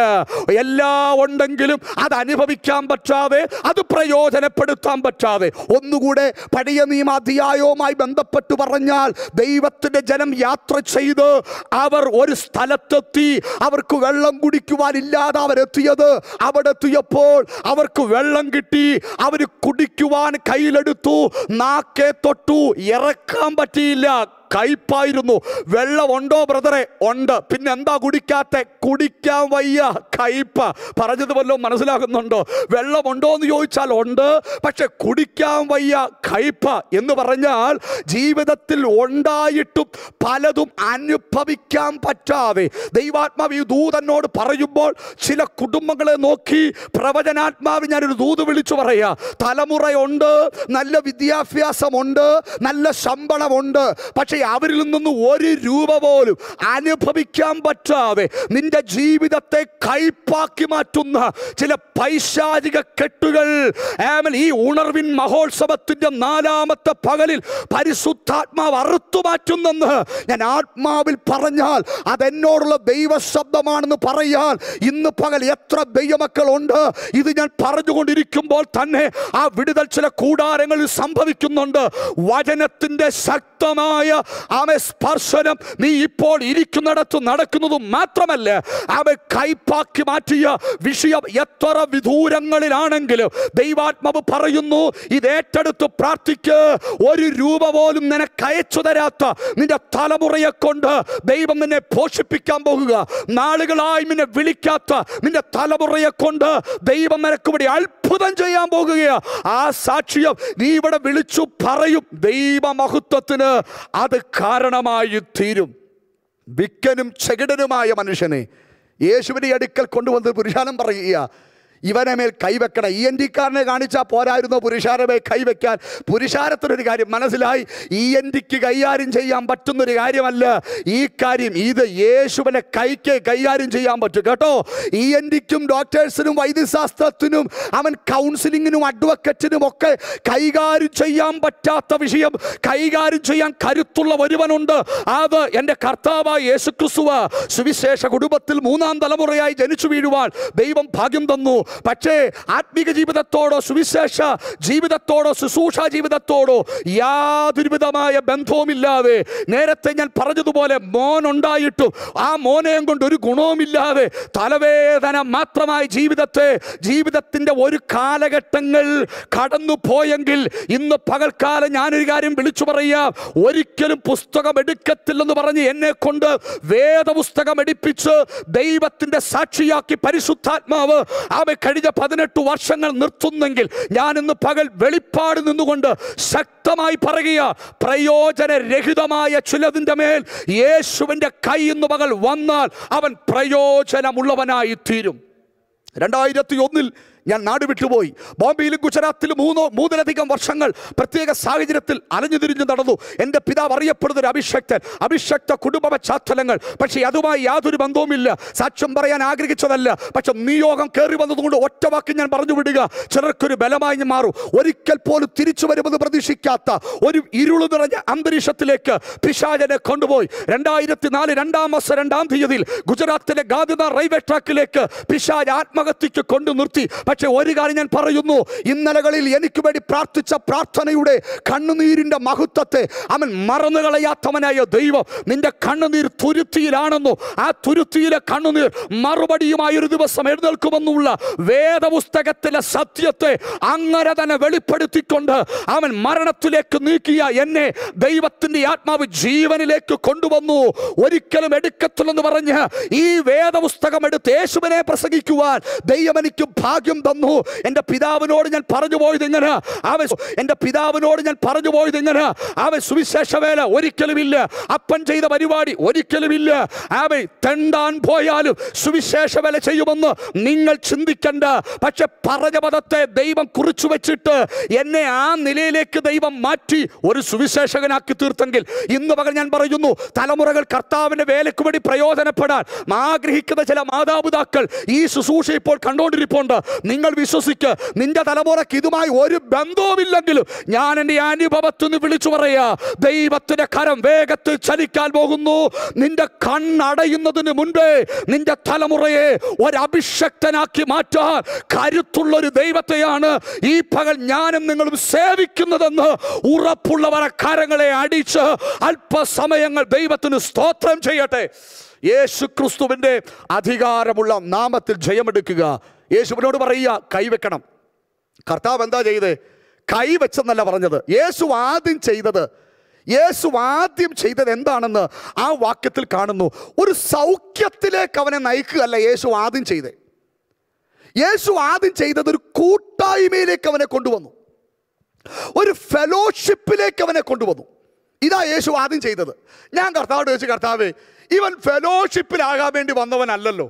എല്ലാം ഉണ്ടെങ്കിലും അത് അനുഭവിക്കാൻ പറ്റാതെ അത് പ്രയോജനപ്പെടുത്താൻ പറ്റാതെ ഒന്നുകൂടെ പഴയ നിയമാധ്യായവുമായി ബന്ധപ്പെട്ട് പറഞ്ഞാൽ ദൈവത്തിന്റെ ജനം യാത്ര ചെയ്ത് അവർ ഒരു സ്ഥലത്തെത്തി അവർക്ക് വെള്ളം കുടിക്കുവാനില്ലാതെ അവരെത്തിയത് അവിടെ എത്തിയപ്പോൾ അവർക്ക് വെള്ളം കിട്ടി അവർ കുടിക്കുവാൻ കയ്യിലെടുത്തു നാക്കെ തൊട്ടു ഇറക്കാൻ പറ്റിയില്ല കയ്പായിരുന്നു വെള്ളമുണ്ടോ ബ്രദറെ ഉണ്ട് പിന്നെ എന്താ കുടിക്കാത്ത കുടിക്കാൻ വയ്യ കയ്പ പറഞ്ഞത് വല്ലതും മനസ്സിലാകുന്നുണ്ടോ വെള്ളമുണ്ടോ എന്ന് ചോദിച്ചാൽ ഉണ്ട് പക്ഷെ കുടിക്കാൻ വയ്യ കയ്പ എന്ന് പറഞ്ഞാൽ ജീവിതത്തിൽ ഉണ്ടായിട്ടും പലതും അനുഭവിക്കാൻ പറ്റാതെ ദൈവാത്മാവ് ഈ ദൂതനോട് പറയുമ്പോൾ ചില കുടുംബങ്ങളെ നോക്കി പ്രവചനാത്മാവ് ഞാനൊരു ദൂത് വിളിച്ചു പറയാ തലമുറയുണ്ട് നല്ല വിദ്യാഭ്യാസമുണ്ട് നല്ല ശമ്പളമുണ്ട് പക്ഷേ അവരിൽ നിന്നും ഒരു രൂപ പോലും അനുഭവിക്കാൻ പറ്റാതെ നിന്റെ ജീവിതത്തെ കൈപ്പാക്കി മാറ്റുന്ന ചില പൈശാചിക കെട്ടുകൾ ആമേൻ, ഈ ഉണർവിൻ മഹോത്സവത്തിന്റെ നാലാമത്തെ പകലിൽ പരിശുദ്ധാത്മാവ് അറുത്തു മാറ്റുന്നെന്ന് ഞാൻ ആത്മാവിൽ പറഞ്ഞാൽ അതെന്നോടുള്ള ദൈവശബ്ദമാണെന്ന് പറയാൻ ഇന്ന് പകൽ എത്ര ദൈവമക്കളുണ്ട് ഇത് ഞാൻ പറഞ്ഞുകൊണ്ടിരിക്കുമ്പോൾ തന്നെ ആ വിടുതൽ ചില കൂടാരങ്ങളിൽ സംഭവിക്കുന്നുണ്ട് വചനത്തിന്റെ ശക്തമായ ആമെ സ്പർശനം നീ ഇപ്പോൾ ഇരിക്കുന്നിടത്ത് നടക്കുന്നത് മാത്രമല്ല ആമെ കൈപ്പാക്കി മാറ്റിയ വിഷയം എത്ര വിദൂരങ്ങളിലാണെങ്കിലും ദൈവാത്മാവ് പറയുന്നു ഇത് ഏറ്റെടുത്ത് പ്രാർത്ഥിക്ക് ഒരു രൂപ പോലും നിനക്ക് അയച്ചു തരാത്ത നിന്റെ തലമുറയെ കൊണ്ട് ദൈവം നിന്നെ പോഷിപ്പിക്കാൻ പോകുക നാളുകളായി നിന്നെ വിളിക്കാത്ത നിന്റെ തലമുറയെ കൊണ്ട് ദൈവം നിനക്ക് ഇവിടെ അത്ഭുതം ചെയ്യാൻ പോകുകയാ ആ സാക്ഷ്യം നീ ഇവിടെ വിളിച്ചു പറയും ദൈവമഹത്വത്തിന് അത് കാരണമായി തീരും വിക്കനും ചെകിടനുമായ മനുഷ്യനെ യേശുവിൻ്റെ അടുക്കൽ കൊണ്ടുവന്ന് പുരുഷാനം പറയുക ഇവനെ മേൽ കൈവെക്കണം ഇ എൻ ഡിക്കാരനെ കാണിച്ചാൽ പോരായിരുന്നോ പുരുഷാരമേ കൈവെക്കാൻ പുരുഷാരത്തിനൊരു കാര്യം മനസ്സിലായി ഇ എൻ ഡിക്ക് കൈകാര്യം ചെയ്യാൻ പറ്റുന്നൊരു കാര്യമല്ല ഈ കാര്യം ഇത് യേശുവിനെ കൈക്ക് കൈകാര്യം ചെയ്യാൻ പറ്റും കേട്ടോ ഇ എൻ ഡിക്കും ഡോക്ടേഴ്സിനും വൈദ്യശാസ്ത്രത്തിനും അവൻ കൗൺസിലിങ്ങിനും അഡ്വക്കറ്റിനും ഒക്കെ കൈകാര്യം ചെയ്യാൻ പറ്റാത്ത വിഷയം കൈകാര്യം ചെയ്യാൻ കരുത്തുള്ള ഒരുവനുണ്ട് അത് എൻ്റെ കർത്താവായ യേശുക്രിസ്തുവ സുവിശേഷ കുടുംബത്തിൽ മൂന്നാം തലമുറയായി ജനിച്ചു വീഴുവാൻ ദൈവം ഭാഗ്യം തന്നു പക്ഷേ ആത്മീക ജീവിതത്തോടോ സുവിശേഷ ജീവിതത്തോടോ ശുശ്രൂഷ ജീവിതത്തോടോ യാതൊരു വിധമായ ബന്ധവുമില്ലാതെ നേരത്തെ ഞാൻ പറഞ്ഞതുപോലെ മോൻ ഉണ്ടായിട്ടും ആ മോനെയും കൊണ്ട് ഒരു ഗുണവുമില്ലാതെ തലവേദന മാത്രമായി ജീവിതത്തെ ജീവിതത്തിൻ്റെ ഒരു കാലഘട്ടങ്ങൾ കടന്നു പോയെങ്കിൽ ഇന്ന് പകൽക്കാലം ഞാനൊരു കാര്യം വിളിച്ചു പറയാം ഒരിക്കലും പുസ്തകം എടുക്കത്തില്ലെന്ന് പറഞ്ഞ് എന്നെ കൊണ്ട് വേദപുസ്തകം എടുപ്പിച്ച് ദൈവത്തിൻ്റെ സാക്ഷിയാക്കി പരിശുദ്ധാത്മാവ് അവ കഴിഞ്ഞ പതിനെട്ട് വർഷങ്ങൾ നിർത്തുന്നെങ്കിൽ ഞാൻ ഇന്ന് പകൽ വെളിപ്പാട് നിന്നുകൊണ്ട് ശക്തമായി പറയുക പ്രയോജനരഹിതമായ ചിലതിൻ്റെ മേൽ യേശുവിൻ്റെ കൈ ഇന്ന് പകൽ വന്നാൽ അവൻ പ്രയോജനമുള്ളവനായി തീരും രണ്ടായിരത്തി ഒന്നിൽ ഞാൻ നാട് വിട്ടുപോയി ബോംബെയിലും ഗുജറാത്തിലും മൂന്നോ മൂന്നിലധികം വർഷങ്ങൾ പ്രത്യേക സാഹചര്യത്തിൽ അലഞ്ഞു തിരിഞ്ഞു നടന്നു എൻ്റെ പിതാവ് അറിയപ്പെടുന്ന ഒരു അഭിഷക്തൻ അഭിഷക്ത കുടുംബ പശ്ചാത്തലങ്ങൾ പക്ഷേ അതുമായി യാതൊരു ബന്ധവുമില്ല സാക്ഷ്യം പറയാൻ ആഗ്രഹിച്ചതല്ല പക്ഷെ നിയോഗം കയറി വന്നതുകൊണ്ട് ഒറ്റ വാക്ക് ഞാൻ പറഞ്ഞു വിടുക ചിലർക്കൊരു ബലമായി ഞാൻ മാറും ഒരിക്കൽ പോലും തിരിച്ചു വരുമെന്ന് പ്രതീക്ഷിക്കാത്ത ഒരു ഇരുളു നിറഞ്ഞ അന്തരീക്ഷത്തിലേക്ക് പിശാചനെ കൊണ്ടുപോയി രണ്ടായിരത്തി നാല് രണ്ടാം മാസം രണ്ടാം തീയതിയിൽ ഗുജറാത്തിലെ ഗാന്ധിനാർ റെയിൽവേ ട്രാക്കിലേക്ക് പിശാജ് ആത്മഹത്യക്ക് കൊണ്ടു നിർത്തി പക്ഷെ ഒരു കാര്യം ഞാൻ പറയുന്നു ഇന്നലകളിൽ എനിക്ക് വേണ്ടി പ്രാർത്ഥിച്ച പ്രാർത്ഥനയുടെ കണ്ണുനീരിന്റെ മഹത്വത്തെ അവൻ മറന്നു കളയാത്തവനായ ദൈവം നിന്റെ കണ്ണുനീർ തുരുത്തിയിലാണെന്നോ ആ തുരുത്തിയിലെ കണ്ണുനീർ മറുപടിയുമായി ഒരു ദിവസം എഴുന്നേൽക്കുമെന്നുള്ള വേദപുസ്തകത്തിലെ സത്യത്തെ അങ്ങനെ തന്നെ വെളിപ്പെടുത്തിക്കൊണ്ട് അവൻ മരണത്തിലേക്ക് നീക്കിയ എന്നെ ദൈവത്തിന്റെ ആത്മാവ് ജീവനിലേക്ക് കൊണ്ടുവന്നു ഒരിക്കലും എടുക്കത്തില്ലെന്ന് പറഞ്ഞ് ഈ വേദപുസ്തകം എടുത്ത് യേശുവിനെ പ്രസംഗിക്കുവാൻ ദൈവം എനിക്ക് ഭാഗ്യം തന്നു എൻ്റെ പിതാവിനോട് ഞാൻ പറഞ്ഞു പോയത് ഇങ്ങനെ അവൻ എൻ്റെ പിതാവിനോട് ഞാൻ പറഞ്ഞു പോയത് ഇങ്ങനെ അവൻ സുവിശേഷ വേല ഒരിക്കലുമില്ല അപ്പൻ ചെയ്ത പരിപാടി ഒരിക്കലുമില്ല അവൻ തെണ്ടാൻ പോയാലും സുവിശേഷ വേല ചെയ്യുമെന്ന് നിങ്ങൾ ചിന്തിക്കണ്ട പക്ഷെ പറഞ്ഞ പദത്തെ ദൈവം കുറിച്ചു വെച്ചിട്ട് എന്നെ ആ നിലയിലേക്ക് ദൈവം മാറ്റി ഒരു സുവിശേഷകനാക്കി തീർത്തെങ്കിൽ ഇന്ന് പകൽ ഞാൻ പറയുന്നു തലമുറകൾ കർത്താവിന്റെ വേലയ്ക്ക് വേണ്ടി പ്രയോജനപ്പെടാൻ ആഗ്രഹിക്കുന്ന ചില മാതാപിതാക്കൾ ഈ ശുശ്രൂഷ ഇപ്പോൾ കണ്ടുകൊണ്ടിരിപ്പുണ്ട് നിങ്ങൾ വിശ്വസിക്ക് നിന്റെ തലമുറയ്ക്ക് ഇതുമായി ഒരു ബന്ധവുമില്ലെങ്കിലും ഞാൻ എൻ്റെ അനുഭവത്തിൽ നിന്ന് വിളിച്ചു പറയാ ദൈവത്തിന്റെ കരം വേഗത്തിൽ ചലിക്കാൻ പോകുന്നു നിന്റെ കണ്ണടയുന്നതിന് മുൻപേ നിന്റെ തലമുറയെ ഒരഭിഷക്തനാക്കി മാറ്റാൻ കരുത്തുള്ള ഒരു ദൈവത്തെയാണ് ഈ പകൽ ഞാനും നിങ്ങളും സേവിക്കുന്നതെന്ന് ഉറപ്പുള്ളവരെ കരങ്ങളെ അടിച്ച് അല്പസമയങ്ങൾ ദൈവത്തിന് സ്തോത്രം ചെയ്യട്ടെ യേശു ക്രിസ്തുവിൻ്റെ അധികാരമുള്ള നാമത്തിൽ ജയമെടുക്കുക യേശുവിനോട് പറയുക കൈവെക്കണം കർത്താവ് എന്താ ചെയ്ത് കൈവെച്ചെന്നല്ല പറഞ്ഞത് യേശു ആദ്യം ചെയ്തത് യേശു ആദ്യം ചെയ്തത് എന്താണെന്ന് ആ വാക്യത്തിൽ കാണുന്നു ഒരു സൗഖ്യത്തിലേക്ക് അവനെ നയിക്കുകയല്ല യേശു ആദ്യം ചെയ്തേ യേശു ആദ്യം ചെയ്തത് ഒരു കൂട്ടായ്മയിലേക്ക് അവനെ കൊണ്ടുവന്നു ഒരു ഫെലോഷിപ്പിലേക്ക് അവനെ കൊണ്ടുവന്നു ഇതാ യേശു ആദ്യം ചെയ്തത് ഞാൻ കർത്താവോട് ചോദിച്ചു കർത്താവേ ഇവൻ ഫെലോഷിപ്പിലാകാൻ വേണ്ടി വന്നവനല്ലല്ലോ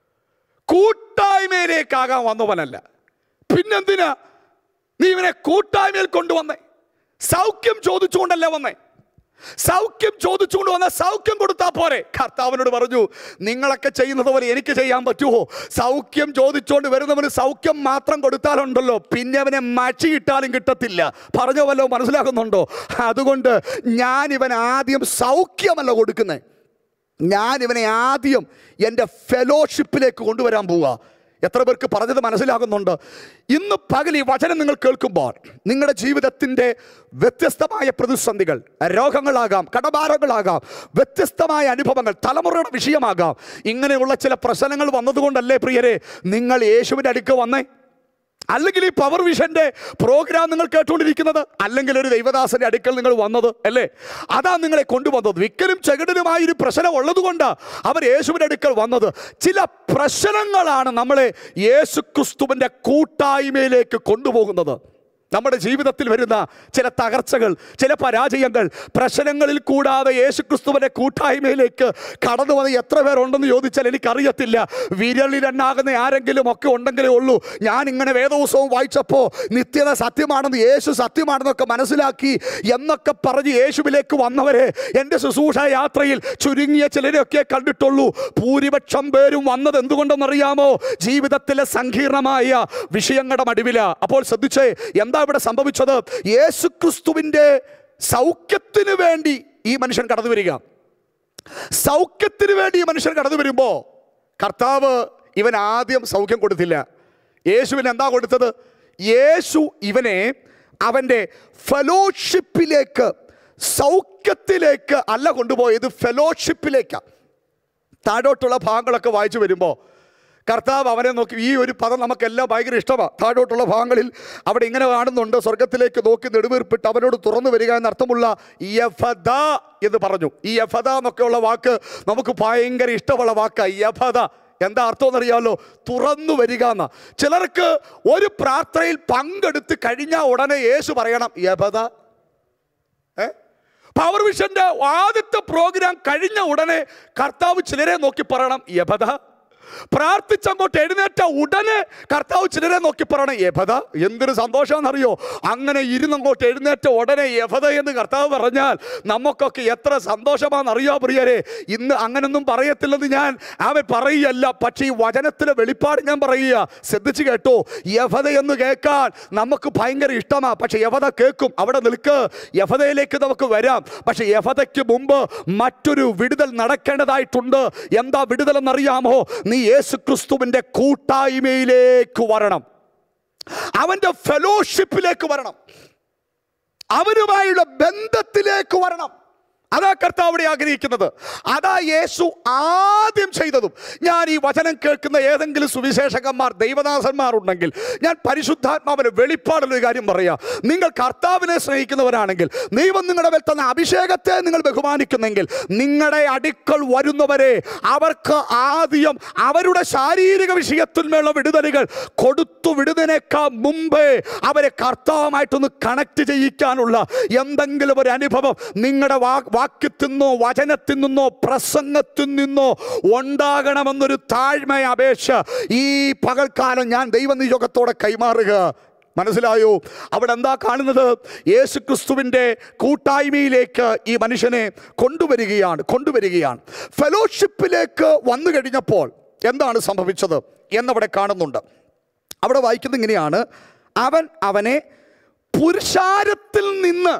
കൂട്ടായ്മയിലേക്കാകാൻ വന്നവനല്ല പിന്നെന്തിനാ നീ ഇവനെ കൂട്ടായ്മയിൽ കൊണ്ടുവന്നേ സൗഖ്യം ചോദിച്ചുകൊണ്ടല്ലേ വന്നേ സൗഖ്യം ചോദിച്ചുകൊണ്ട് വന്ന സൗഖ്യം കൊടുത്താ പോരെ കർത്താവിനോട് പറഞ്ഞു നിങ്ങളൊക്കെ ചെയ്യുന്നത് പോലെ എനിക്ക് ചെയ്യാൻ പറ്റുമോ സൗഖ്യം ചോദിച്ചുകൊണ്ട് വരുന്നവന് സൗഖ്യം മാത്രം കൊടുത്താലുണ്ടല്ലോ പിന്നെ അവനെ മച്ചിയിട്ടാലും കിട്ടത്തില്ല പറഞ്ഞോ വല്ലോ മനസ്സിലാക്കുന്നുണ്ടോ അതുകൊണ്ട് ഞാൻ ഇവൻ ആദ്യം സൗഖ്യമല്ല കൊടുക്കുന്നത് ഞാൻ ഇവനെ ആദ്യം എൻ്റെ ഫെലോഷിപ്പിലേക്ക് കൊണ്ടുവരാൻ പോവുക എത്ര പേർക്ക് പറഞ്ഞത് മനസ്സിലാകുന്നുണ്ട് ഇന്ന് പകൽ ഈ വചനം നിങ്ങൾ കേൾക്കുമ്പോൾ നിങ്ങളുടെ ജീവിതത്തിൻ്റെ വ്യത്യസ്തമായ പ്രതിസന്ധികൾ രോഗങ്ങളാകാം കടഭാരങ്ങളാകാം വ്യത്യസ്തമായ അനുഭവങ്ങൾ തലമുറയുടെ വിഷയമാകാം ഇങ്ങനെയുള്ള ചില പ്രശ്നങ്ങൾ വന്നതുകൊണ്ടല്ലേ പ്രിയരെ നിങ്ങൾ യേശുവിൻ്റെ അടുക്ക് വന്നേ അല്ലെങ്കിൽ ഈ പവർ വിഷന്റെ പ്രോഗ്രാം നിങ്ങൾ കേട്ടുകൊണ്ടിരിക്കുന്നത് അല്ലെങ്കിൽ ഒരു ദൈവദാസന്റെ അടുക്കൽ നിങ്ങൾ വന്നത് അല്ലേ അതാ നിങ്ങളെ കൊണ്ടുവന്നത് വിക്കലും ചെകിടനുമായ ഒരു പ്രശ്നം ഉള്ളതുകൊണ്ട് അവർ യേശുവിന്റെ അടുക്കൽ വന്നത് ചില പ്രശ്നങ്ങളാണ് നമ്മളെ യേശു ക്രിസ്തുവിന്റെ കൂട്ടായ്മയിലേക്ക് കൊണ്ടുപോകുന്നത് നമ്മുടെ ജീവിതത്തിൽ വരുന്ന ചില തകർച്ചകൾ ചില പരാജയങ്ങൾ പ്രശ്നങ്ങളിൽ കൂടാതെ യേശുക്രിസ്തുവിന്റെ കൂട്ടായ്മയിലേക്ക് കടന്നു വന്ന് എത്ര പേരുണ്ടെന്ന് ചോദിച്ചാൽ എനിക്കറിയത്തില്ല വിരലിലെണ്ണാകുന്ന ആരെങ്കിലും ഒക്കെ ഉണ്ടെങ്കിലേ ഉള്ളൂ ഞാൻ ഇങ്ങനെ വേദോത്സവം വായിച്ചപ്പോൾ നിത്യത സത്യമാണെന്ന് യേശു സത്യമാണെന്നൊക്കെ മനസ്സിലാക്കി എന്നൊക്കെ പറഞ്ഞ് യേശുവിലേക്ക് വന്നവരെ എൻ്റെ ശുശ്രൂഷ യാത്രയിൽ ചുരുങ്ങിയ ചിലരെയൊക്കെ കണ്ടിട്ടുള്ളൂ ഭൂരിപക്ഷം പേരും വന്നത് എന്തുകൊണ്ടെന്നറിയാമോ ജീവിതത്തിലെ സങ്കീർണമായ വിഷയങ്ങളുടെ മടിവില അപ്പോൾ ശ്രദ്ധിച്ചേ എന്താ ഇവിടെ സംഭവിച്ചത് യേശുക്രിസ്തുവിൻ്റെ സൗഖ്യത്തിന് വേണ്ടി ഈ മനുഷ്യൻ കടന്നു വരിക സൗഖ്യത്തിന് വേണ്ടി ഈ മനുഷ്യൻ കടന്നു വരുമ്പോൾ കർത്താവ് ഇവൻ ആദ്യം സൗഖ്യം കൊടുത്തില്ല യേശുവിന് എന്താ കൊടുത്തത് യേശു ഇവനെ അവൻ്റെ ഫെലോഷിപ്പിലേക്ക് സൗഖ്യത്തിലേക്ക് അല്ല കൊണ്ടുപോയത് ഫെലോഷിപ്പിലേക്കാണ് താഴോട്ടുള്ള ഭാഗങ്ങളൊക്കെ വായിച്ചു വരുമ്പോൾ കർത്താവ് അവനെ നോക്കി ഈ ഒരു പദം നമുക്കെല്ലാം ഭയങ്കര ഇഷ്ടമാണ് താഴോട്ടുള്ള ഭാഗങ്ങളിൽ അവിടെ ഇങ്ങനെ കാണുന്നുണ്ട് സ്വർഗത്തിലേക്ക് നോക്കി നെടുവീർപ്പിട്ട് അവനോട് തുറന്നു വരിക എന്ന അർത്ഥമുള്ള യഫദ എന്ന് പറഞ്ഞു ഈ യഫദ എന്നൊക്കെയുള്ള വാക്ക് നമുക്ക് ഭയങ്കര ഇഷ്ടമുള്ള വാക്കാണ് യഫദ എന്താ അർത്ഥം എന്നറിയാമല്ലോ തുറന്നു വരിക എന്ന ചിലർക്ക് ഒരു പ്രാർത്ഥനയിൽ പങ്കെടുത്ത് കഴിഞ്ഞ ഉടനെ യേശു പറയണം യഫദ ഏ പവർ വിഷന്റെ ആദ്യത്തെ പ്രോഗ്രാം കഴിഞ്ഞ ഉടനെ കർത്താവ് ചിലരെ നോക്കി പറയണം യഭത പ്രാർത്ഥിച്ചങ്ങോട്ട് എഴുന്നേറ്റ ഉടനെ കർത്താവ് ചിലരെ നോക്കി പറയണം യഭത എന്തൊരു സന്തോഷമാണെന്നറിയോ അങ്ങനെ ഇരുന്നങ്ങോട്ട് എഴുന്നേറ്റ ഉടനെ യഭത എന്ന് കർത്താവ് പറഞ്ഞാൽ നമുക്കൊക്കെ എത്ര സന്തോഷമാണെന്നറിയോ പ്രിയരെ ഇന്ന് അങ്ങനൊന്നും പറയത്തില്ലെന്ന് ഞാൻ അവൻ പറയുകയല്ല പക്ഷേ ഈ വചനത്തിലെ വെളിപ്പാട് ഞാൻ പറയുക ശ്രദ്ധിച്ച് കേട്ടോ യഭത എന്ന് കേൾക്കാൻ നമുക്ക് ഭയങ്കര ഇഷ്ടമാണ് പക്ഷെ യവത കേൾക്കും അവിടെ നിൽക്ക് യവതയിലേക്ക് നമുക്ക് വരാം പക്ഷെ യവതയ്ക്ക് മുമ്പ് മറ്റൊരു വിടുതൽ നടക്കേണ്ടതായിട്ടുണ്ട് എന്താ വിടുതൽ എന്നറിയാമോ നീ യേശു ക്രിസ്തുവിൻ്റെ കൂട്ടായ്മയിലേക്ക് വരണം അവൻ്റെ ഫെലോഷിപ്പിലേക്ക് വരണം അവനുമായുള്ള ബന്ധത്തിലേക്ക് വരണം അതാ കർത്താവ് ഇവിടെ ആഗ്രഹിക്കുന്നത് അതാ യേശു ആദ്യം ചെയ്തതും ഞാൻ ഈ വചനം കേൾക്കുന്ന ഏതെങ്കിലും സുവിശേഷകന്മാർ ദൈവദാസന്മാർ ഉണ്ടെങ്കിൽ ഞാൻ പരിശുദ്ധാത്മാവിന് വെളിപ്പാടുള്ള ഒരു കാര്യം പറയാം നിങ്ങൾ കർത്താവിനെ സ്നേഹിക്കുന്നവരാണെങ്കിൽ ദൈവം നിങ്ങളുടെ മേൽ തന്ന അഭിഷേകത്തെ നിങ്ങൾ ബഹുമാനിക്കുന്നെങ്കിൽ നിങ്ങളുടെ അടുക്കൽ വരുന്നവരെ അവർക്ക് ആദ്യം അവരുടെ ശാരീരിക വിഷയത്തിന്മേലുള്ള വിടുതലുകൾ കൊടുത്തു വിടുന്നതിനേക്കാൾ മുമ്പേ അവരെ കർത്താവുമായിട്ടൊന്ന് കണക്ട് ചെയ്യിക്കാനുള്ള എന്തെങ്കിലും ഒരു അനുഭവം നിങ്ങളുടെ വാ വാക്യത്തിൽ നിന്നോ വചനത്തിൽ നിന്നോ പ്രസംഗത്തിൽ നിന്നോ ഉണ്ടാകണമെന്നൊരു താഴ്മ അപേക്ഷ ഈ പകൽക്കാലം ഞാൻ ദൈവനിയോഗത്തോടെ കൈമാറുക മനസ്സിലായോ അവിടെ എന്താ കാണുന്നത് യേശു ക്രിസ്തുവിൻ്റെ കൂട്ടായ്മയിലേക്ക് ഈ മനുഷ്യനെ കൊണ്ടുവരികയാണ് കൊണ്ടുവരികയാണ് ഫെലോഷിപ്പിലേക്ക് വന്നു കഴിഞ്ഞപ്പോൾ എന്താണ് സംഭവിച്ചത് എന്നവിടെ കാണുന്നുണ്ട് അവിടെ വായിക്കുന്നത് ഇങ്ങനെയാണ് അവൻ അവനെ പുരുഷാരത്തിൽ നിന്ന്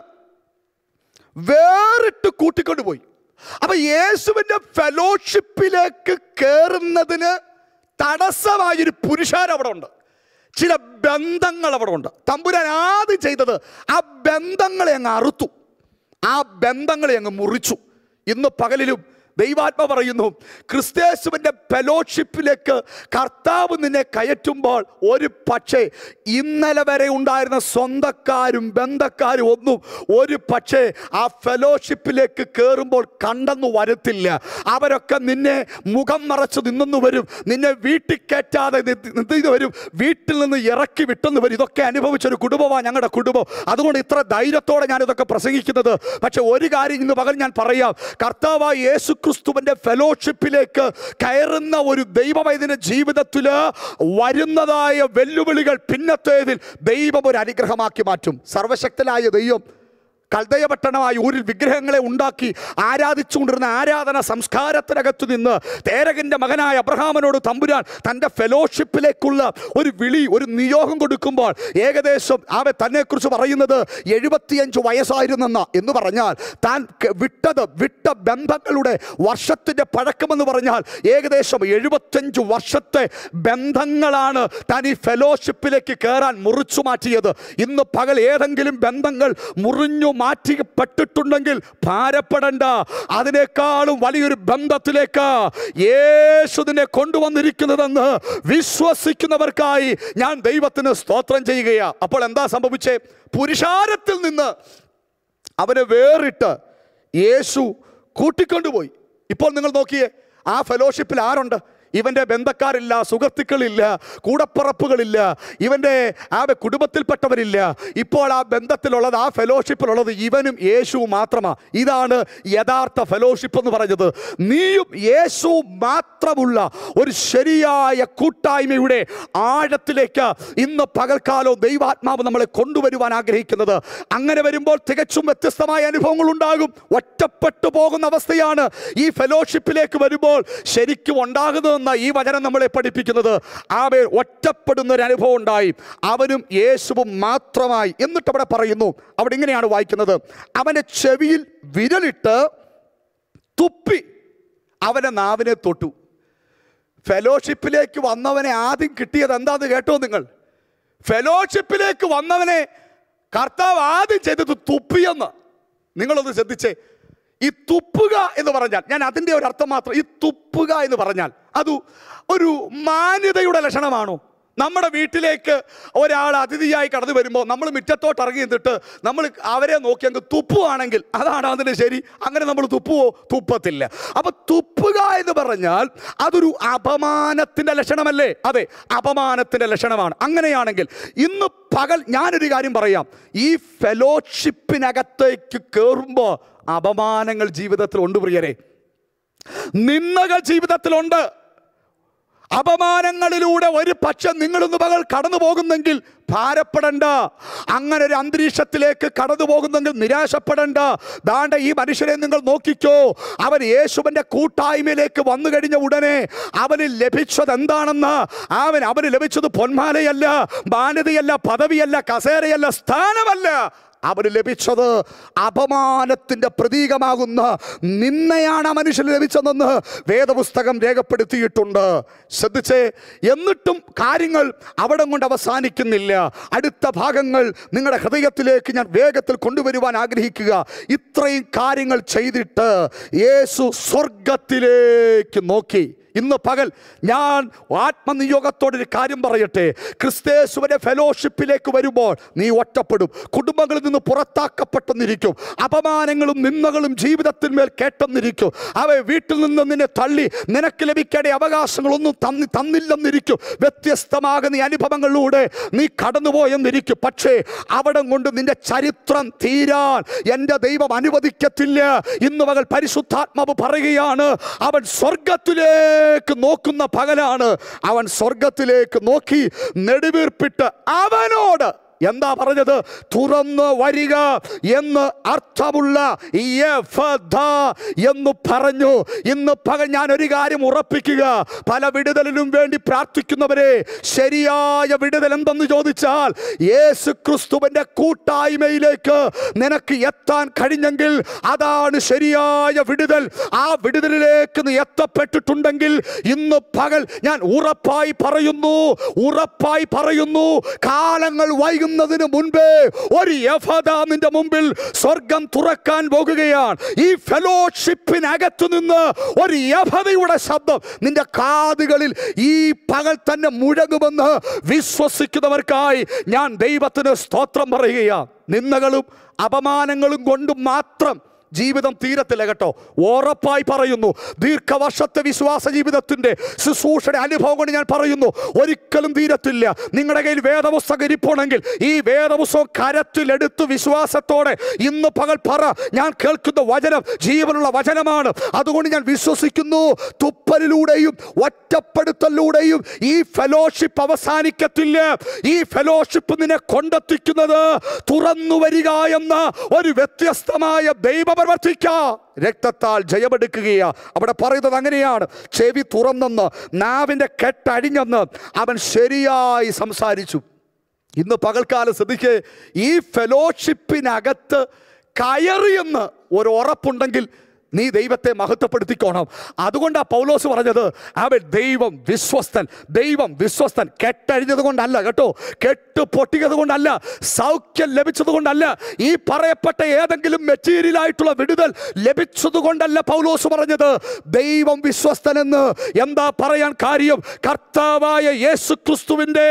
വേറിട്ട് കൂട്ടിക്കൊണ്ടുപോയി അപ്പൊ യേശുവിന്റെ ഫെലോഷിപ്പിലേക്ക് കയറുന്നതിന് തടസ്സമായൊരു പുരുഷാരം അവിടെ ഉണ്ട് ചില ബന്ധങ്ങൾ അവിടെ ഉണ്ട് തമ്പുരാൻ ആദ്യം ചെയ്തത് ആ ബന്ധങ്ങളെ അങ്ങ് അറുത്തു ആ ബന്ധങ്ങളെ അങ്ങ് മുറിച്ചു ഇന്ന് പകലിലും ദൈവാത്മ പറയുന്നു ക്രിസ്തേശുവിൻ്റെ ഫെലോഷിപ്പിലേക്ക് കർത്താവ് നിന്നെ കയറ്റുമ്പോൾ ഒരു പക്ഷേ ഇന്നലെ വരെ ഉണ്ടായിരുന്ന സ്വന്തക്കാരും ബന്ധക്കാരും ഒന്നും ഒരു പക്ഷേ ആ ഫെലോഷിപ്പിലേക്ക് കയറുമ്പോൾ കണ്ടെന്ന് വരത്തില്ല അവരൊക്കെ നിന്നെ മുഖം മറച്ച് നിന്നെന്ന് വരും നിന്നെ വീട്ടിൽ കയറ്റാതെ നിന്നു വരും വീട്ടിൽ നിന്ന് ഇറക്കി വിട്ടെന്ന് വരും ഇതൊക്കെ അനുഭവിച്ചൊരു കുടുംബമാണ് ഞങ്ങളുടെ കുടുംബം അതുകൊണ്ട് ഇത്ര ധൈര്യത്തോടെ ഞാൻ ഇതൊക്കെ പ്രസംഗിക്കുന്നത് പക്ഷെ ഒരു കാര്യം ഇന്ന് പകൽ ഞാൻ പറയാം കർത്താവായ യേശു ക്രിസ്തുവിൻ്റെ ഫെലോഷിപ്പിലേക്ക് കയറുന്ന ഒരു ദൈവവൈദ്യൻ്റെ ജീവിതത്തിൽ വരുന്നതായ വെല്ലുവിളികൾ പിന്നത്തേതിൽ ദൈവം ഒരു അനുഗ്രഹമാക്കി മാറ്റും സർവശക്തനായ ദൈവം കൽദയപട്ടണമായ ഊരിൽ വിഗ്രഹങ്ങളെ ഉണ്ടാക്കി ആരാധിച്ചുകൊണ്ടിരുന്ന ആരാധന സംസ്കാരത്തിനകത്തു നിന്ന് തേരകന്റെ മകനായ അബ്രഹാമനോട് തമ്പുരാൻ തൻ്റെ ഫെലോഷിപ്പിലേക്കുള്ള ഒരു വിളി ഒരു നിയോഗം കൊടുക്കുമ്പോൾ ഏകദേശം അവ തന്നെക്കുറിച്ച് പറയുന്നത് എഴുപത്തിയഞ്ച് വയസ്സായിരുന്നെന്ന എന്ന് പറഞ്ഞാൽ താൻ ക- വിട്ടത് വിട്ട ബന്ധങ്ങളുടെ വർഷത്തിൻ്റെ പഴക്കമെന്ന് പറഞ്ഞാൽ ഏകദേശം എഴുപത്തഞ്ച് വർഷത്തെ ബന്ധങ്ങളാണ് താൻ ഈ ഫെലോഷിപ്പിലേക്ക് കയറാൻ മുറിച്ചു മാറ്റിയത് ഇന്ന് പകൽ ഏതെങ്കിലും ബന്ധങ്ങൾ മുറിഞ്ഞു മാറ്റിപ്പെട്ടിട്ടുണ്ടെങ്കിൽ ഭാരപ്പെടണ്ട അതിനേക്കാളും വലിയൊരു ബന്ധത്തിലേക്ക് യേശുദിനെ കൊണ്ടുവന്നിരിക്കുന്നതെന്ന് വിശ്വസിക്കുന്നവർക്കായി ഞാൻ ദൈവത്തിന് സ്തോത്രം ചെയ്യുകയാ അപ്പോൾ എന്താ സംഭവിച്ചേ പുരുഷാരത്തിൽ നിന്ന് അവനെ വേറിട്ട് യേശു കൂട്ടിക്കൊണ്ടുപോയി ഇപ്പോൾ നിങ്ങൾ നോക്കിയേ ആ ഫെലോഷിപ്പിൽ ആരുണ്ട് ഇവൻ്റെ ബന്ധക്കാരില്ല സുഹൃത്തുക്കളില്ല കൂടപ്പറപ്പുകളില്ല ഇവൻ്റെ ആ കുടുംബത്തിൽപ്പെട്ടവരില്ല ഇപ്പോൾ ആ ബന്ധത്തിലുള്ളത് ആ ഫെലോഷിപ്പിലുള്ളത് ഇവനും യേശുവും മാത്രമാണ് ഇതാണ് യഥാർത്ഥ ഫെലോഷിപ്പ് എന്ന് പറഞ്ഞത് നീയും യേശുവും മാത്രമുള്ള ഒരു ശരിയായ കൂട്ടായ്മയുടെ ആഴത്തിലേക്ക് ഇന്ന് പകൽക്കാലവും ദൈവാത്മാവ് നമ്മളെ കൊണ്ടുവരുവാൻ ആഗ്രഹിക്കുന്നത് അങ്ങനെ വരുമ്പോൾ തികച്ചും വ്യത്യസ്തമായ അനുഭവങ്ങൾ ഉണ്ടാകും ഒറ്റപ്പെട്ടു പോകുന്ന അവസ്ഥയാണ് ഈ ഫെലോഷിപ്പിലേക്ക് വരുമ്പോൾ ശരിക്കും ഉണ്ടാകുന്നതെന്ന ഈ വചനം നമ്മളെ പഠിപ്പിക്കുന്നത് ആവേ ഒറ്റപ്പെടുന്ന ഒരു അനുഭവം ഉണ്ടായി അവനും യേശുവും മാത്രമായി എന്നിട്ട് അവിടെ പറയുന്നു അവിടെ ഇങ്ങനെയാണ് വായിക്കുന്നത് അവൻ്റെ ചെവിയിൽ വിരലിട്ട് തുപ്പി അവൻ്റെ നാവിനെ തൊട്ടു ഫെലോഷിപ്പിലേക്ക് വന്നവനെ ആദ്യം കിട്ടിയത് എന്താന്ന് കേട്ടോ നിങ്ങൾ ഫെലോഷിപ്പിലേക്ക് വന്നവനെ കർത്താവ് ആദ്യം ചെയ്തത് തുപ്പിയെന്ന് നിങ്ങളൊന്ന് ശ്രദ്ധിച്ചേ ഈ തുപ്പുക എന്ന് പറഞ്ഞാൽ ഞാൻ അതിൻ്റെ ഒരു അർത്ഥം മാത്രം ഈ തുപ്പുക എന്ന് പറഞ്ഞാൽ അത് ഒരു മാന്യതയുടെ ലക്ഷണമാണോ നമ്മുടെ വീട്ടിലേക്ക് ഒരാൾ അതിഥിയായി കടന്നു വരുമ്പോൾ നമ്മൾ മുറ്റത്തോട്ട് ഇറങ്ങി നിന്നിട്ട് നമ്മൾ അവരെ നോക്കി അങ്ങ് തുപ്പുവാണെങ്കിൽ അതാണ് അതിന് ശരി അങ്ങനെ നമ്മൾ തുപ്പുവോ തുപ്പത്തില്ല അപ്പൊ തുപ്പുക എന്ന് പറഞ്ഞാൽ അതൊരു അപമാനത്തിന്റെ ലക്ഷണമല്ലേ അതെ അപമാനത്തിന്റെ ലക്ഷണമാണ് അങ്ങനെയാണെങ്കിൽ ഇന്ന് പകൽ ഞാനൊരു കാര്യം പറയാം ഈ ഫെലോഷിപ്പിനകത്തേക്ക് കയറുമ്പോൾ അപമാനങ്ങൾ ജീവിതത്തിൽ ഉണ്ട് പ്രിയരെ നിന്ദകൾ ജീവിതത്തിലുണ്ട് അപമാനങ്ങളിലൂടെ ഒരു പക്ഷെ നിങ്ങളൊന്ന് പകൽ കടന്നു പോകുന്നെങ്കിൽ ഭാരപ്പെടണ്ട അങ്ങനെ ഒരു അന്തരീക്ഷത്തിലേക്ക് കടന്നു പോകുന്നെങ്കിൽ നിരാശപ്പെടണ്ട ദാണ്ട ഈ മനുഷ്യനെ നിങ്ങൾ നോക്കിക്കോ അവൻ യേശുവിൻ്റെ കൂട്ടായ്മയിലേക്ക് വന്നു കഴിഞ്ഞ ഉടനെ അവന് ലഭിച്ചത് എന്താണെന്ന് അവൻ അവന് ലഭിച്ചത് പൊന്മാലയല്ല മാന്യതയല്ല പദവിയല്ല കസേരയല്ല സ്ഥാനമല്ല അവന് ലഭിച്ചത് അപമാനത്തിന്റെ പ്രതീകമാകുന്ന നിന്നയാണ് ആ മനുഷ്യന് ലഭിച്ചതെന്ന് വേദപുസ്തകം രേഖപ്പെടുത്തിയിട്ടുണ്ട് ശ്രദ്ധിച്ചേ എന്നിട്ടും കാര്യങ്ങൾ അവിടെ കൊണ്ട് അവസാനിക്കുന്നില്ല അടുത്ത ഭാഗങ്ങൾ നിങ്ങളുടെ ഹൃദയത്തിലേക്ക് ഞാൻ വേഗത്തിൽ കൊണ്ടുവരുവാൻ ആഗ്രഹിക്കുക ഇത്രയും കാര്യങ്ങൾ ചെയ്തിട്ട് യേശു സ്വർഗത്തിലേക്ക് നോക്കി ഇന്ന് പകൽ ഞാൻ ആത്മനിയോഗത്തോടൊരു കാര്യം പറയട്ടെ ക്രിസ്തേശുവിന്റെ ഫെലോഷിപ്പിലേക്ക് വരുമ്പോൾ നീ ഒറ്റപ്പെടും കുടുംബങ്ങളിൽ നിന്ന് പുറത്താക്കപ്പെട്ടെന്നിരിക്കും അപമാനങ്ങളും നിന്ദകളും ജീവിതത്തിന്മേൽ കേട്ടെന്നിരിക്കും അവ വീട്ടിൽ നിന്ന് നിന്നെ തള്ളി നിനക്ക് ലഭിക്കേണ്ട അവകാശങ്ങളൊന്നും തന്നി തന്നില്ലെന്നിരിക്കും വ്യത്യസ്തമാകുന്ന ഈ അനുഭവങ്ങളിലൂടെ നീ കടന്നുപോയെന്നിരിക്കും പക്ഷേ അവിടെ കൊണ്ട് നിന്റെ ചരിത്രം തീരാൻ എൻ്റെ ദൈവം അനുവദിക്കത്തില്ല ഇന്ന് മകൾ പരിശുദ്ധാത്മാവ് പറയുകയാണ് അവൻ സ്വർഗത്തിലേക്ക് നോക്കുന്ന പകലാണ് അവൻ സ്വർഗത്തിലേക്ക് നോക്കി നെടുവീർപ്പിട്ട് അവനോട് എന്താ പറഞ്ഞത് തുറന്നു വരിക എന്ന് അർത്ഥമുള്ള യഫദ എന്ന് പറഞ്ഞു ഇന്ന് പകൽ ഞാൻ ഒരു കാര്യം ഉറപ്പിക്കുക പല വിടുതലിനും വേണ്ടി പ്രാർത്ഥിക്കുന്നവരെ ശരിയായ വിടുതൽ എന്തെന്ന് ചോദിച്ചാൽ യേശു ക്രിസ്തുവിന്റെ കൂട്ടായ്മയിലേക്ക് നിനക്ക് എത്താൻ കഴിഞ്ഞെങ്കിൽ അതാണ് ശരിയായ വിടുതൽ ആ വിടുതലിലേക്ക് നീ എത്തപ്പെട്ടിട്ടുണ്ടെങ്കിൽ ഇന്ന് പകൽ ഞാൻ ഉറപ്പായി പറയുന്നു ഉറപ്പായി പറയുന്നു കാലങ്ങൾ വൈകുന്നതിന് മുൻപേ ഒരു യഫദ നിന്റെ മുമ്പിൽ സ്വർഗം തുറക്കാൻ പോകുകയാണ് ഈ ഫെലോഷിപ്പിനകത്തു നിന്ന് ഒരു യഫതയുടെ ശബ്ദം നിന്റെ കാതുകളിൽ ഈ പകൽ തന്നെ മുഴങ്ങുമെന്ന് വിശ്വസിക്കുന്നവർക്കായി ഞാൻ ദൈവത്തിന് സ്തോത്രം പറയുകയാണ് നിന്ദകളും അപമാനങ്ങളും കൊണ്ട് മാത്രം ജീവിതം തീരത്തില്ല കേട്ടോ ഉറപ്പായി പറയുന്നു ദീർഘവർഷത്തെ വിശ്വാസ ജീവിതത്തിന്റെ ശുശ്രൂഷയുടെ അനുഭവം കൊണ്ട് ഞാൻ പറയുന്നു ഒരിക്കലും തീരത്തില്ല നിങ്ങളുടെ കയ്യിൽ വേദപുസ്തകം ഇരിപ്പുണ്ടെങ്കിൽ ഈ വേദപുസ്തകം കരത്തിലെടുത്ത് വിശ്വാസത്തോടെ ഇന്ന് പകൽ പറ ഞാൻ കേൾക്കുന്ന വചനം ജീവനുള്ള വചനമാണ് അതുകൊണ്ട് ഞാൻ വിശ്വസിക്കുന്നു തുപ്പലിലൂടെയും ഒറ്റപ്പെടുത്തലിലൂടെയും ഈ ഫെലോഷിപ്പ് അവസാനിക്കത്തില്ല ഈ ഫെലോഷിപ്പ് നിന്നെ കൊണ്ടെത്തിക്കുന്നത് തുറന്നു വരിക എന്ന ഒരു വ്യത്യസ്തമായ ദൈവപ്രവർത്തിക്ക രക്തത്താൽ ജയമെടുക്കുകയാ അവിടെ പറയുന്നത് അങ്ങനെയാണ് ചെവി തുറന്നെന്ന് നാവിൻ്റെ കെട്ടഴിഞ്ഞെന്ന് അവൻ ശരിയായി സംസാരിച്ചു ഇന്ന് പകൽക്കാലം ശ്രദ്ധിക്ക് ഈ ഫെലോഷിപ്പിനകത്ത് കയറിയെന്ന് ഒരു ഉറപ്പുണ്ടെങ്കിൽ നീ ദൈവത്തെ മഹത്വപ്പെടുത്തിക്കോണം അതുകൊണ്ടാണ് പൗലോസ് പറഞ്ഞത് അവൻ ദൈവം വിശ്വസ്തൻ ദൈവം വിശ്വസ്തൻ കെട്ടഴിഞ്ഞത് കൊണ്ടല്ല കേട്ടോ കെട്ട് പൊട്ടിയത് കൊണ്ടല്ല സൗഖ്യം ലഭിച്ചത് കൊണ്ടല്ല ഈ പറയപ്പെട്ട ഏതെങ്കിലും മെറ്റീരിയൽ ആയിട്ടുള്ള വിടുതൽ ലഭിച്ചത് കൊണ്ടല്ല പൗലോസ് പറഞ്ഞത് ദൈവം വിശ്വസ്തനെന്ന് എന്താ പറയാൻ കാര്യം കർത്താവായ യേശു ക്രിസ്തുവിൻ്റെ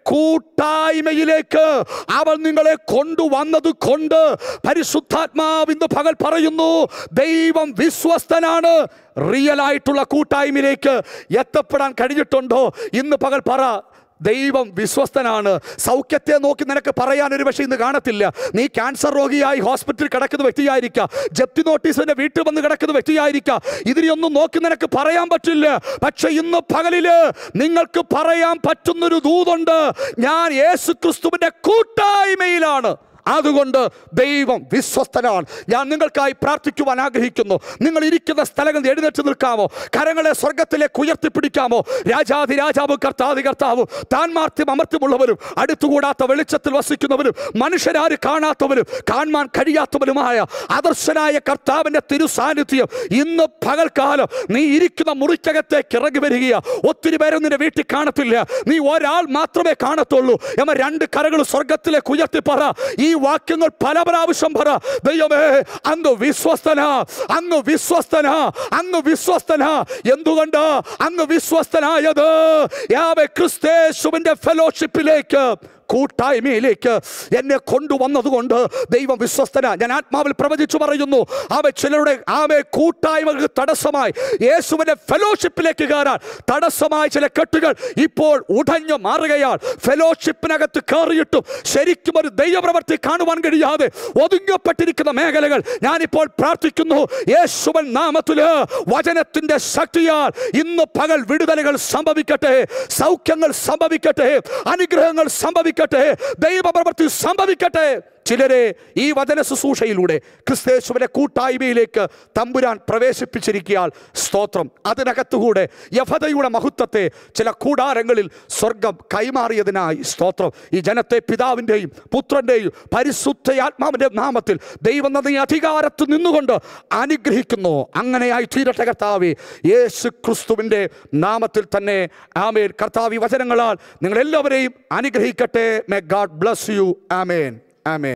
കൂട്ടായ്മയിലേക്ക് അവൻ നിങ്ങളെ കൊണ്ടുവന്നത് കൊണ്ട് പരിശുദ്ധാത്മാവ് ഇന്ന് പകൽ പറയുന്നു ദൈവം വിശ്വസ്തനാണ് റിയൽ ആയിട്ടുള്ള കൂട്ടായ്മയിലേക്ക് എത്തപ്പെടാൻ കഴിഞ്ഞിട്ടുണ്ടോ ഇന്ന് പകൽ പറ ദൈവം വിശ്വസ്തനാണ് സൗഖ്യത്തെ നോക്കി നിനക്ക് പറയാൻ ഒരു പക്ഷേ ഇന്ന് കാണത്തില്ല നീ ക്യാൻസർ രോഗിയായി ഹോസ്പിറ്റലിൽ കിടക്കുന്ന വ്യക്തിയായിരിക്കാം ജപ്തി നോട്ടീസിന്റെ വീട്ടിൽ വന്ന് കിടക്കുന്ന വ്യക്തിയായിരിക്കാം ഇതിനെയൊന്നും നോക്കി നിനക്ക് പറയാൻ പറ്റില്ല പക്ഷെ ഇന്ന് പകലില് നിങ്ങൾക്ക് പറയാൻ പറ്റുന്നൊരു ദൂതുണ്ട് ഞാൻ യേശു ക്രിസ്തുവിന്റെ കൂട്ടായ്മയിലാണ് അതുകൊണ്ട് ദൈവം വിശ്വസ്തനാണ് ഞാൻ നിങ്ങൾക്കായി പ്രാർത്ഥിക്കുവാൻ ആഗ്രഹിക്കുന്നു നിങ്ങൾ ഇരിക്കുന്ന സ്ഥലങ്ങൾ എഴുന്നേറ്റ് നിൽക്കാമോ കരങ്ങളെ സ്വർഗത്തിലേക്ക് ഉയർത്തിപ്പിടിക്കാമോ രാജാതി രാജാവ് കർത്താതി കർത്താവും താൻമാർത്തിയും അമർത്യമുള്ളവരും അടുത്തുകൂടാത്ത വെളിച്ചത്തിൽ വസിക്കുന്നവരും മനുഷ്യരാര് കാണാത്തവരും കാണാൻ കഴിയാത്തവരുമായ ആദർശനായ കർത്താവിൻ്റെ തിരുസാന്നിധ്യം ഇന്ന് പകൽക്കാലം നീ ഇരിക്കുന്ന മുറിക്കകത്തേക്ക് ഇറങ്ങി വരികയാ ഒത്തിരി പേരും നിന്റെ വീട്ടിൽ കാണത്തില്ല നീ ഒരാൾ മാത്രമേ കാണത്തുള്ളൂ എന്ന രണ്ട് കരകൾ സ്വർഗത്തിലേക്ക് ഉയർത്തി പറ ഈ വാക്യങ്ങൾ പല പ്രാവശ്യം പറ ദൈവമേ അങ്ങ് വിശ്വസ്തന അങ്ങ് വിശ്വസ്തന അങ്ങ് വിശ്വസ്തന എന്തുകൊണ്ട് അങ്ങ് വിശ്വസ്തനായത് യാവെ ക്രിസ്തേശുവിന്റെ ഫെലോഷിപ്പിലേക്ക് കൂട്ടായ്മയിലേക്ക് എന്നെ കൊണ്ടുവന്നതുകൊണ്ട് ദൈവം വിശ്വസ്തന ഞാൻ ആത്മാവിൽ പ്രവചിച്ചു പറയുന്നു ആവ ചിലരുടെ ആവെ കൂട്ടായ്മകൾക്ക് തടസ്സമായി യേശുവിന്റെ ഫെലോഷിപ്പിലേക്ക് കയറാൻ തടസ്സമായ ചില കെട്ടുകൾ ഇപ്പോൾ ഉടഞ്ഞു മാറുകയാണ് ഫെലോഷിപ്പിനകത്ത് കയറിയിട്ടും ശരിക്കും ഒരു ദൈവപ്രവർത്തി കാണുവാൻ കഴിയാതെ ഒതുങ്ങപ്പെട്ടിരിക്കുന്ന മേഖലകൾ ഞാനിപ്പോൾ പ്രാർത്ഥിക്കുന്നു യേശുവൻ നാമത്തില് വചനത്തിന്റെ ശക്തിയാൽ ഇന്ന് പകൽ വിടുതലുകൾ സംഭവിക്കട്ടെ സൗഖ്യങ്ങൾ സംഭവിക്കട്ടെ അനുഗ്രഹങ്ങൾ സംഭവിക്കട്ടെ ദൈവപ്രവൃത്തി സംഭവിക്കട്ടെ ചിലരെ ഈ വചന ശുശ്രൂഷയിലൂടെ ക്രിസ്തേശുവിനെ കൂട്ടായ്മയിലേക്ക് തമ്പുരാൻ പ്രവേശിപ്പിച്ചിരിക്കിയാൽ സ്തോത്രം അതിനകത്തുകൂടെ യഫതയുടെ മഹത്വത്തെ ചില കൂടാരങ്ങളിൽ സ്വർഗം കൈമാറിയതിനായി സ്തോത്രം ഈ ജനത്തെ പിതാവിൻ്റെയും പുത്രൻ്റെയും പരിശുദ്ധയാത്മാവിൻ്റെ നാമത്തിൽ ദൈവം നന്ദി അധികാരത്തിൽ നിന്നുകൊണ്ട് അനുഗ്രഹിക്കുന്നു അങ്ങനെയായി തീരട്ടെ കർത്താവേ യേശു ക്രിസ്തുവിൻ്റെ നാമത്തിൽ തന്നെ ആമേൻ കർത്താവ് ഈ വചനങ്ങളാൽ നിങ്ങളെല്ലാവരെയും അനുഗ്രഹിക്കട്ടെ may God bless you amen amen